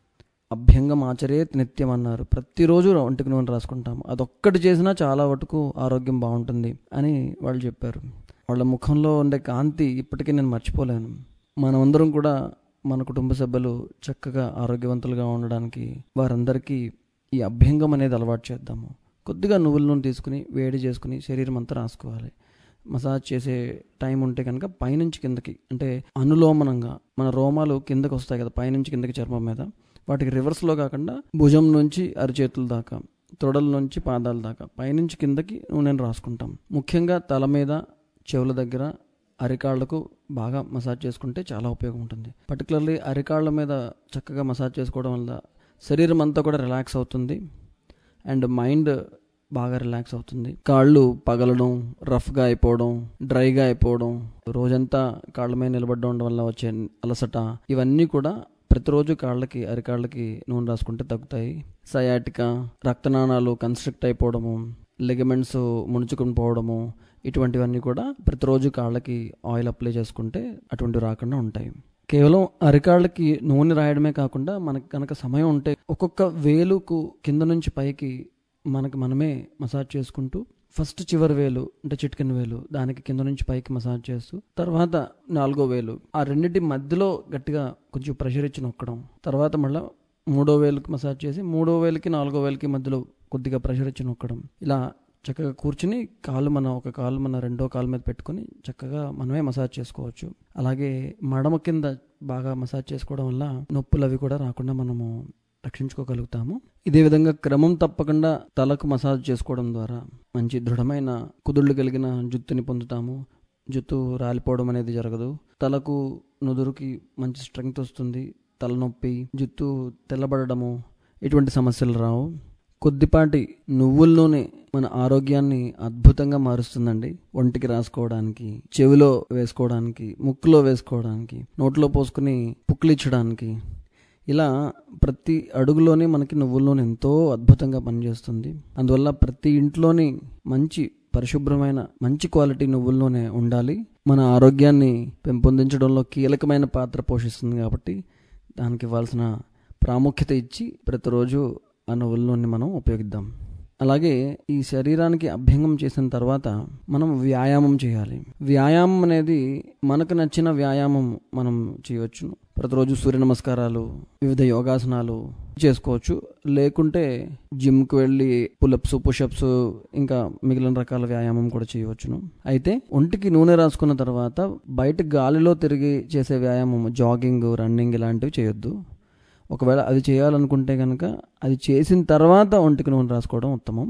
అభ్యంగం ఆచరే నిత్యం అన్నారు ప్రతిరోజు ఒంటికి నూనె రాసుకుంటాము అదొక్కటి చేసినా చాలా వరకు ఆరోగ్యం బాగుంటుంది అని వాళ్ళు చెప్పారు వాళ్ళ ముఖంలో ఉండే కాంతి ఇప్పటికీ నేను మర్చిపోలేను మనమందరం కూడా మన కుటుంబ సభ్యులు చక్కగా ఆరోగ్యవంతులుగా ఉండడానికి వారందరికీ ఈ అభ్యంగం అనేది అలవాటు చేద్దాము కొద్దిగా నువ్వుల నూనె తీసుకుని వేడి చేసుకుని శరీరం అంతా రాసుకోవాలి మసాజ్ చేసే టైం ఉంటే కనుక పైనుంచి కిందకి అంటే అనులోమనంగా మన రోమాలు కిందకి వస్తాయి కదా పైనుంచి కిందకి చర్మం మీద వాటికి రివర్స్లో కాకుండా భుజం నుంచి అరిచేతుల దాకా తొడల నుంచి పాదాల దాకా పైనుంచి కిందకి నూనెను రాసుకుంటాం ముఖ్యంగా తల మీద చెవుల దగ్గర అరికాళ్లకు బాగా మసాజ్ చేసుకుంటే చాలా ఉపయోగం ఉంటుంది పర్టికులర్లీ అరికాళ్ళ మీద చక్కగా మసాజ్ చేసుకోవడం వల్ల శరీరం అంతా కూడా రిలాక్స్ అవుతుంది అండ్ మైండ్ బాగా రిలాక్స్ అవుతుంది కాళ్ళు పగలడం రఫ్గా అయిపోవడం డ్రైగా అయిపోవడం రోజంతా కాళ్ళ మీద నిలబడడం ఉండడం వల్ల వచ్చే అలసట ఇవన్నీ కూడా ప్రతిరోజు కాళ్ళకి అరికాళ్ళకి నూనె రాసుకుంటే తగ్గుతాయి సయాటిక రక్తనాళాలు కన్స్ట్రిక్ట్ అయిపోవడము లిగమెంట్స్ ముడుచుకుని పోవడము ఇటువంటివన్నీ కూడా ప్రతిరోజు కాళ్ళకి ఆయిల్ అప్లై చేసుకుంటే అటువంటివి రాకుండా ఉంటాయి కేవలం అరికాళ్ళకి నూనె రాయడమే కాకుండా మనకి కనుక సమయం ఉంటే ఒక్కొక్క వేలుకు కింద నుంచి పైకి మనకి మనమే మసాజ్ చేసుకుంటూ ఫస్ట్ చివరి వేలు అంటే చిటికెన్ వేలు దానికి కింద నుంచి పైకి మసాజ్ చేస్తూ తర్వాత నాలుగో వేలు ఆ రెండింటి మధ్యలో గట్టిగా కొంచెం ప్రెషర్ ఇచ్చి నొక్కడం తర్వాత మళ్ళీ మూడో వేలుకి మసాజ్ చేసి మూడో వేలకి నాలుగో వేలకి మధ్యలో కొద్దిగా ప్రెషర్ ఇచ్చి నొక్కడం ఇలా చక్కగా కూర్చుని కాలు మన ఒక కాలు మన రెండో కాలు మీద పెట్టుకొని చక్కగా మనమే మసాజ్ చేసుకోవచ్చు అలాగే మడమ కింద బాగా మసాజ్ చేసుకోవడం వల్ల నొప్పులు అవి కూడా రాకుండా మనము రక్షించుకోగలుగుతాము ఇదే విధంగా క్రమం తప్పకుండా తలకు మసాజ్ చేసుకోవడం ద్వారా మంచి దృఢమైన కుదుళ్ళు కలిగిన జుత్తుని పొందుతాము జుత్తు రాలిపోవడం అనేది జరగదు తలకు నుదురుకి మంచి స్ట్రెంగ్త్ వస్తుంది తలనొప్పి జుత్తు తెల్లబడము ఇటువంటి సమస్యలు రావు కొద్దిపాటి నువ్వుల నూనె మన ఆరోగ్యాన్ని అద్భుతంగా మారుస్తుందండి ఒంటికి రాసుకోవడానికి చెవిలో వేసుకోవడానికి ముక్కులో వేసుకోవడానికి నోట్లో పోసుకుని పుక్కిలిచ్చడానికి ఇలా ప్రతి అడుగులోనే మనకి నువ్వుల నూనె ఎంతో అద్భుతంగా పనిచేస్తుంది అందువల్ల ప్రతి ఇంట్లోని మంచి పరిశుభ్రమైన మంచి క్వాలిటీ నువ్వుల నూనె ఉండాలి మన ఆరోగ్యాన్ని పెంపొందించడంలో కీలకమైన పాత్ర పోషిస్తుంది కాబట్టి దానికి ఇవ్వాల్సిన ప్రాముఖ్యత ఇచ్చి ప్రతిరోజు ఆ నువ్వుల నూనె మనం ఉపయోగిద్దాం అలాగే ఈ శరీరానికి అభ్యంగం చేసిన తర్వాత మనం వ్యాయామం చేయాలి వ్యాయామం అనేది మనకు నచ్చిన వ్యాయామం మనం చేయవచ్చు ప్రతిరోజు సూర్య నమస్కారాలు వివిధ యోగాసనాలు చేసుకోవచ్చు లేకుంటే జిమ్కి వెళ్ళి పులప్స్ పుషప్స్ ఇంకా మిగిలిన రకాల వ్యాయామం కూడా చేయవచ్చును అయితే ఒంటికి నూనె రాసుకున్న తర్వాత బయట గాలిలో తిరిగి చేసే వ్యాయామం జాగింగ్ రన్నింగ్ ఇలాంటివి చేయొద్దు ఒకవేళ అది చేయాలనుకుంటే కనుక అది చేసిన తర్వాత ఒంటికి నూనె రాసుకోవడం ఉత్తమం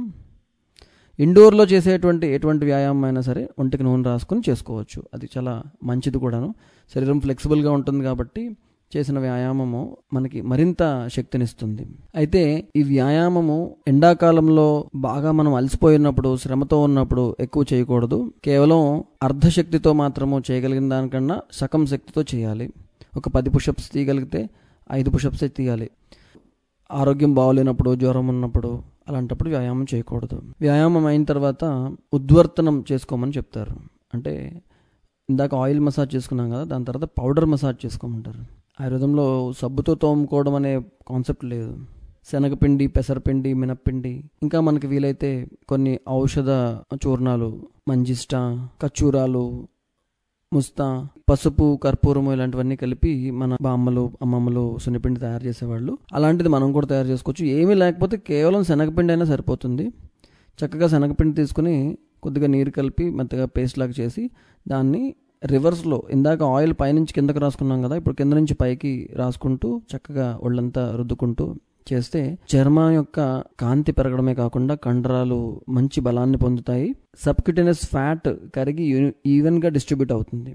ఇండోర్లో చేసేటువంటి ఎటువంటి వ్యాయామం అయినా సరే ఒంటికి నూనె రాసుకొని చేసుకోవచ్చు అది చాలా మంచిది కూడాను శరీరం ఫ్లెక్సిబుల్గా ఉంటుంది కాబట్టి చేసిన వ్యాయామము మనకి మరింత శక్తినిస్తుంది అయితే ఈ వ్యాయామము ఎండాకాలంలో బాగా మనం అలసిపోయినప్పుడు శ్రమతో ఉన్నప్పుడు ఎక్కువ చేయకూడదు కేవలం అర్ధశక్తితో మాత్రము చేయగలిగిన దానికన్నా సగం శక్తితో చేయాలి ఒక పది పుషప్స్ తీయగలిగితే ఐదు పుషప్స్ తీయాలి ఆరోగ్యం బాగోలేనప్పుడు జ్వరం ఉన్నప్పుడు అలాంటప్పుడు వ్యాయామం చేయకూడదు వ్యాయామం అయిన తర్వాత ఉద్వర్తనం చేసుకోమని చెప్తారు అంటే ఇందాక ఆయిల్ మసాజ్ చేసుకున్నాం కదా దాని తర్వాత పౌడర్ మసాజ్ చేసుకోమంటారు ఆయుర్వేదంలో సబ్బుతో తోముకోవడం అనే కాన్సెప్ట్ లేదు శనగపిండి పెసరపిండి మినప్పిండి ఇంకా మనకి వీలైతే కొన్ని ఔషధ చూర్ణాలు మంజిష్ట కచ్చూరాలు ముస్తా పసుపు కర్పూరము ఇలాంటివన్నీ కలిపి మన బామ్మలు అమ్మమ్మలు సున్నిపిండి తయారు చేసేవాళ్ళు అలాంటిది మనం కూడా తయారు చేసుకోవచ్చు ఏమీ లేకపోతే కేవలం శనగపిండి అయినా సరిపోతుంది చక్కగా శనగపిండి తీసుకుని కొద్దిగా నీరు కలిపి మెత్తగా పేస్ట్ లాగా చేసి దాన్ని రివర్స్లో ఇందాక ఆయిల్ పైనుంచి కిందకి రాసుకున్నాం కదా ఇప్పుడు కింద నుంచి పైకి రాసుకుంటూ చక్కగా ఒళ్ళంతా రుద్దుకుంటూ చేస్తే చర్మం యొక్క కాంతి పెరగడమే కాకుండా కండరాలు మంచి బలాన్ని పొందుతాయి సబ్క్యూటేనస్ ఫ్యాట్ కరిగి ఈవెన్గా డిస్ట్రిబ్యూట్ అవుతుంది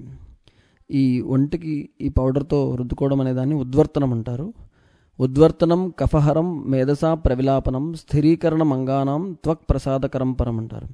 ఈ ఒంటికి ఈ పౌడర్తో రుద్దుకోవడం అనే దాన్ని ఉద్వర్తనం అంటారు ఉద్వర్తనం కఫహరం మేధసా ప్రవిలాపనం స్థిరీకరణ మంగానం త్వక్ ప్రసాదకరం పరం అంటారు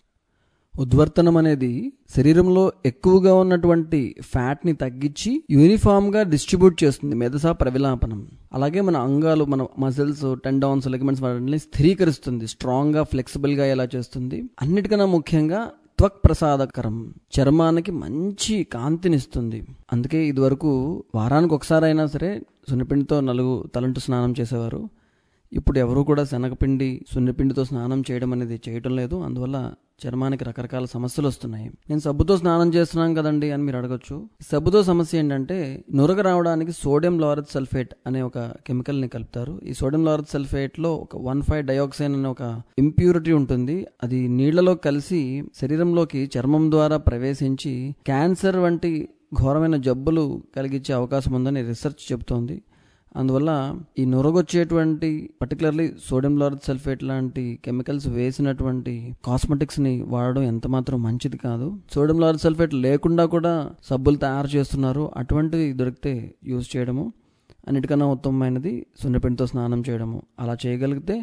ఉద్వర్తనం అనేది శరీరంలో ఎక్కువగా ఉన్నటువంటి ఫ్యాట్ని తగ్గించి యూనిఫామ్గా డిస్ట్రిబ్యూట్ చేస్తుంది మెదసా ప్రవిలాపనం అలాగే మన అంగాలు మన మజిల్స్ టెండాన్స్ లెగమెంట్స్ వాటిని స్థిరీకరిస్తుంది స్ట్రాంగ్గా ఫ్లెక్సిబుల్గా ఎలా చేస్తుంది అన్నిటికన్నా ముఖ్యంగా త్వక్ ప్రసాదకరం చర్మానికి మంచి కాంతినిస్తుంది అందుకే ఇదివరకు వారానికి ఒకసారి అయినా సరే సున్నిపిండితో నలుగు తలంటు స్నానం చేసేవారు ఇప్పుడు ఎవరు కూడా శనగపిండి సున్నిపిండితో స్నానం చేయడం అనేది చేయటం లేదు అందువల్ల చర్మానికి రకరకాల సమస్యలు వస్తున్నాయి నేను సబ్బుతో స్నానం చేస్తున్నాం కదండి అని మీరు అడగొచ్చు సబ్బుతో సమస్య ఏంటంటే నురగ రావడానికి సోడియం లారెత్ సల్ఫేట్ అనే ఒక కెమికల్ ని కలుపుతారు ఈ సోడియం లారెత్ సల్ఫేట్ లో ఒక వన్ ఫైవ్ డయాక్సైన్ అనే ఒక ఇంప్యూరిటీ ఉంటుంది అది నీళ్లలో కలిసి శరీరంలోకి చర్మం ద్వారా ప్రవేశించి క్యాన్సర్ వంటి ఘోరమైన జబ్బులు కలిగించే అవకాశం ఉందని రీసెర్చ్ చెబుతోంది అందువల్ల ఈ నొరగొచ్చేటువంటి పర్టికులర్లీ సోడియం లారెత్ సల్ఫేట్ లాంటి కెమికల్స్ వేసినటువంటి కాస్మెటిక్స్ ని వాడడం ఎంత మాత్రం మంచిది కాదు సోడియం లారెత్ సల్ఫేట్ లేకుండా కూడా సబ్బులు తయారు చేస్తున్నారు అటువంటివి దొరికితే యూజ్ చేయడము అన్నిటికన్నా ఉత్తమమైనది సున్నపిండితో స్నానం చేయడము అలా చేయగలిగితే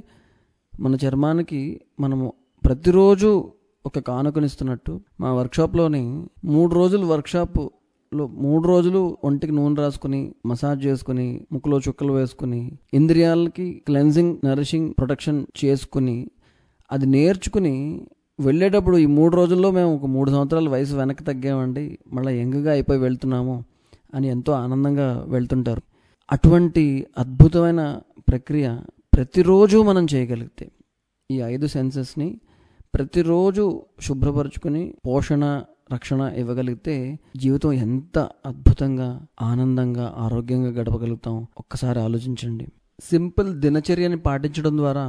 మన చర్మానికి మనము ప్రతిరోజు ఒక కానుకనిస్తున్నట్టు మా వర్క్షాప్లోని మూడు రోజులు వర్క్షాప్ లో మూడు రోజులు ఒంటికి నూనె రాసుకుని మసాజ్ చేసుకుని ముక్కులో చుక్కలు వేసుకుని ఇంద్రియాలకి క్లెన్జింగ్ నరిషింగ్ ప్రొటెక్షన్ చేసుకుని అది నేర్చుకుని వెళ్ళేటప్పుడు ఈ మూడు రోజుల్లో మేము ఒక మూడు సంవత్సరాల వయసు వెనక్కి తగ్గామండి మళ్ళీ యంగ్గా అయిపోయి వెళ్తున్నాము అని ఎంతో ఆనందంగా వెళ్తుంటారు అటువంటి అద్భుతమైన ప్రక్రియ ప్రతిరోజు మనం చేయగలిగితే ఈ ఐదు సెన్సెస్ని ప్రతిరోజు శుభ్రపరుచుకుని పోషణ రక్షణ ఇవ్వగలిగితే జీవితం ఎంత అద్భుతంగా ఆనందంగా ఆరోగ్యంగా గడపగలుగుతాం ఒక్కసారి ఆలోచించండి సింపుల్ దినచర్యని పాటించడం ద్వారా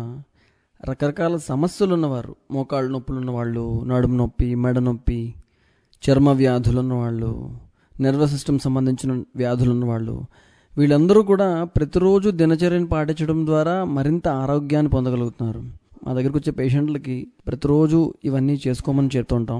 రకరకాల సమస్యలు ఉన్నవారు మోకాళ్ళ నొప్పులు ఉన్నవాళ్ళు నడుము నొప్పి మెడ నొప్పి చర్మ వ్యాధులు ఉన్నవాళ్ళు నర్వస్ సిస్టమ్ సంబంధించిన వ్యాధులు ఉన్నవాళ్ళు వీళ్ళందరూ కూడా ప్రతిరోజు దినచర్యను పాటించడం ద్వారా మరింత ఆరోగ్యాన్ని పొందగలుగుతున్నారు మా దగ్గరకు వచ్చే పేషెంట్లకి ప్రతిరోజు ఇవన్నీ చేసుకోమని చెప్తుంటాం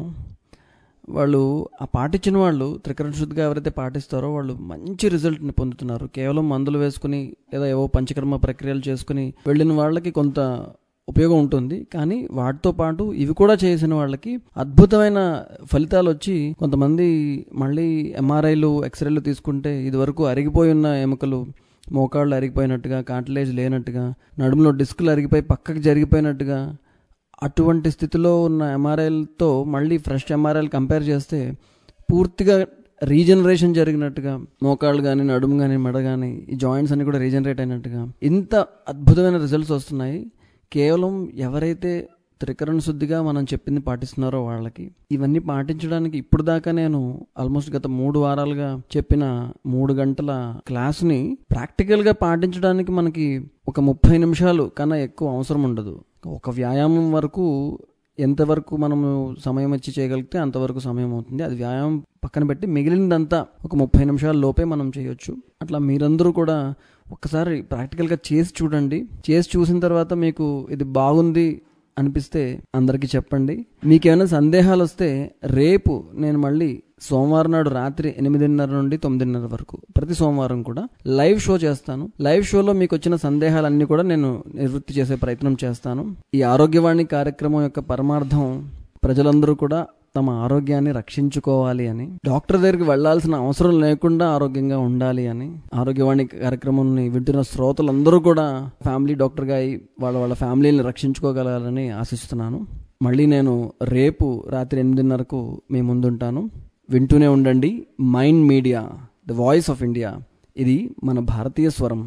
వాళ్ళు ఆ పాటించిన వాళ్ళు త్రికరణ శుద్ధిగా ఎవరైతే పాటిస్తారో వాళ్ళు మంచి రిజల్ట్ని పొందుతున్నారు కేవలం మందులు వేసుకుని లేదా ఏవో పంచకర్మ ప్రక్రియలు చేసుకుని వెళ్ళిన వాళ్ళకి కొంత ఉపయోగం ఉంటుంది కానీ వాటితో పాటు ఇవి కూడా చేసిన వాళ్ళకి అద్భుతమైన ఫలితాలు వచ్చి కొంతమంది మళ్ళీ ఎంఆర్ఐలు ఎక్స్రేలు తీసుకుంటే ఇదివరకు అరిగిపోయి ఉన్న ఎముకలు మోకాళ్ళు అరిగిపోయినట్టుగా కాంటిలేజ్ లేనట్టుగా నడుములో డిస్కులు అరిగిపోయి పక్కకి జరిగిపోయినట్టుగా అటువంటి స్థితిలో ఉన్న ఎంఆర్ఐలతో మళ్ళీ ఫ్రెష్ ఎంఆర్ఐలు కంపేర్ చేస్తే పూర్తిగా రీజనరేషన్ జరిగినట్టుగా మోకాళ్ళు కానీ నడుము కానీ మెడ కానీ ఈ జాయింట్స్ అన్ని కూడా రీజనరేట్ అయినట్టుగా ఇంత అద్భుతమైన రిజల్ట్స్ వస్తున్నాయి కేవలం ఎవరైతే త్రికరణ శుద్ధిగా మనం చెప్పింది పాటిస్తున్నారో వాళ్ళకి ఇవన్నీ పాటించడానికి ఇప్పుడు దాకా నేను ఆల్మోస్ట్ గత మూడు వారాలుగా చెప్పిన మూడు గంటల క్లాస్ని ప్రాక్టికల్గా పాటించడానికి మనకి ఒక ముప్పై నిమిషాలు కన్నా ఎక్కువ అవసరం ఉండదు ఒక వ్యాయామం వరకు ఎంతవరకు మనము సమయం వచ్చి చేయగలిగితే అంతవరకు సమయం అవుతుంది అది వ్యాయామం పక్కన పెట్టి మిగిలినదంతా ఒక ముప్పై నిమిషాల లోపే మనం చేయొచ్చు అట్లా మీరందరూ కూడా ఒక్కసారి ప్రాక్టికల్గా చేసి చూడండి చేసి చూసిన తర్వాత మీకు ఇది బాగుంది అనిపిస్తే అందరికీ చెప్పండి మీకేమైనా సందేహాలు వస్తే రేపు నేను మళ్ళీ సోమవారం నాడు రాత్రి ఎనిమిదిన్నర నుండి తొమ్మిదిన్నర వరకు ప్రతి సోమవారం కూడా లైవ్ షో చేస్తాను లైవ్ షోలో మీకు వచ్చిన సందేహాలన్నీ కూడా నేను నివృత్తి చేసే ప్రయత్నం చేస్తాను ఈ ఆరోగ్యవాణి కార్యక్రమం యొక్క పరమార్థం ప్రజలందరూ కూడా తమ ఆరోగ్యాన్ని రక్షించుకోవాలి అని డాక్టర్ దగ్గరికి వెళ్లాల్సిన అవసరం లేకుండా ఆరోగ్యంగా ఉండాలి అని ఆరోగ్యవాణి కార్యక్రమాన్ని వింటున్న శ్రోతలందరూ కూడా ఫ్యామిలీ డాక్టర్గా అయి వాళ్ళ వాళ్ళ ఫ్యామిలీని రక్షించుకోగలగాలని ఆశిస్తున్నాను మళ్ళీ నేను రేపు రాత్రి ఎనిమిదిన్నరకు మీ ముందుంటాను వింటూనే ఉండండి mind media the voice of India ఇది మన భారతీయ స్వరం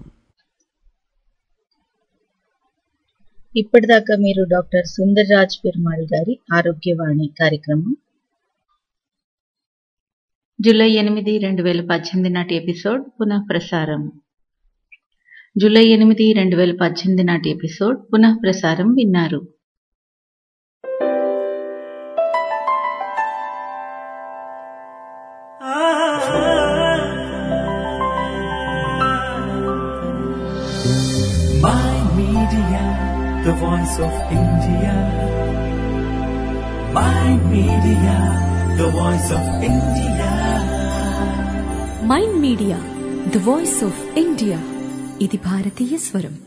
ఇప్పటిదాకా మీరు డాక్టర్ సుందర్ రాజ్ పెరుమాళ్ గారి ఆరోగ్యవాణి కార్యక్రమం జూలై ఎనిమిది రెండు వేల పద్దెనిమిది నాటి ఎపిసోడ్ పునః ప్రసారం జూలై ఎనిమిది రెండు వేల పద్దెనిమిది నాటి ఎపిసోడ్ పునః ప్రసారం విన్నారు Mind Media, the voice of India. Mind Media, the voice of India. Mind media the voice of India ఇది భారతీయ స్వరం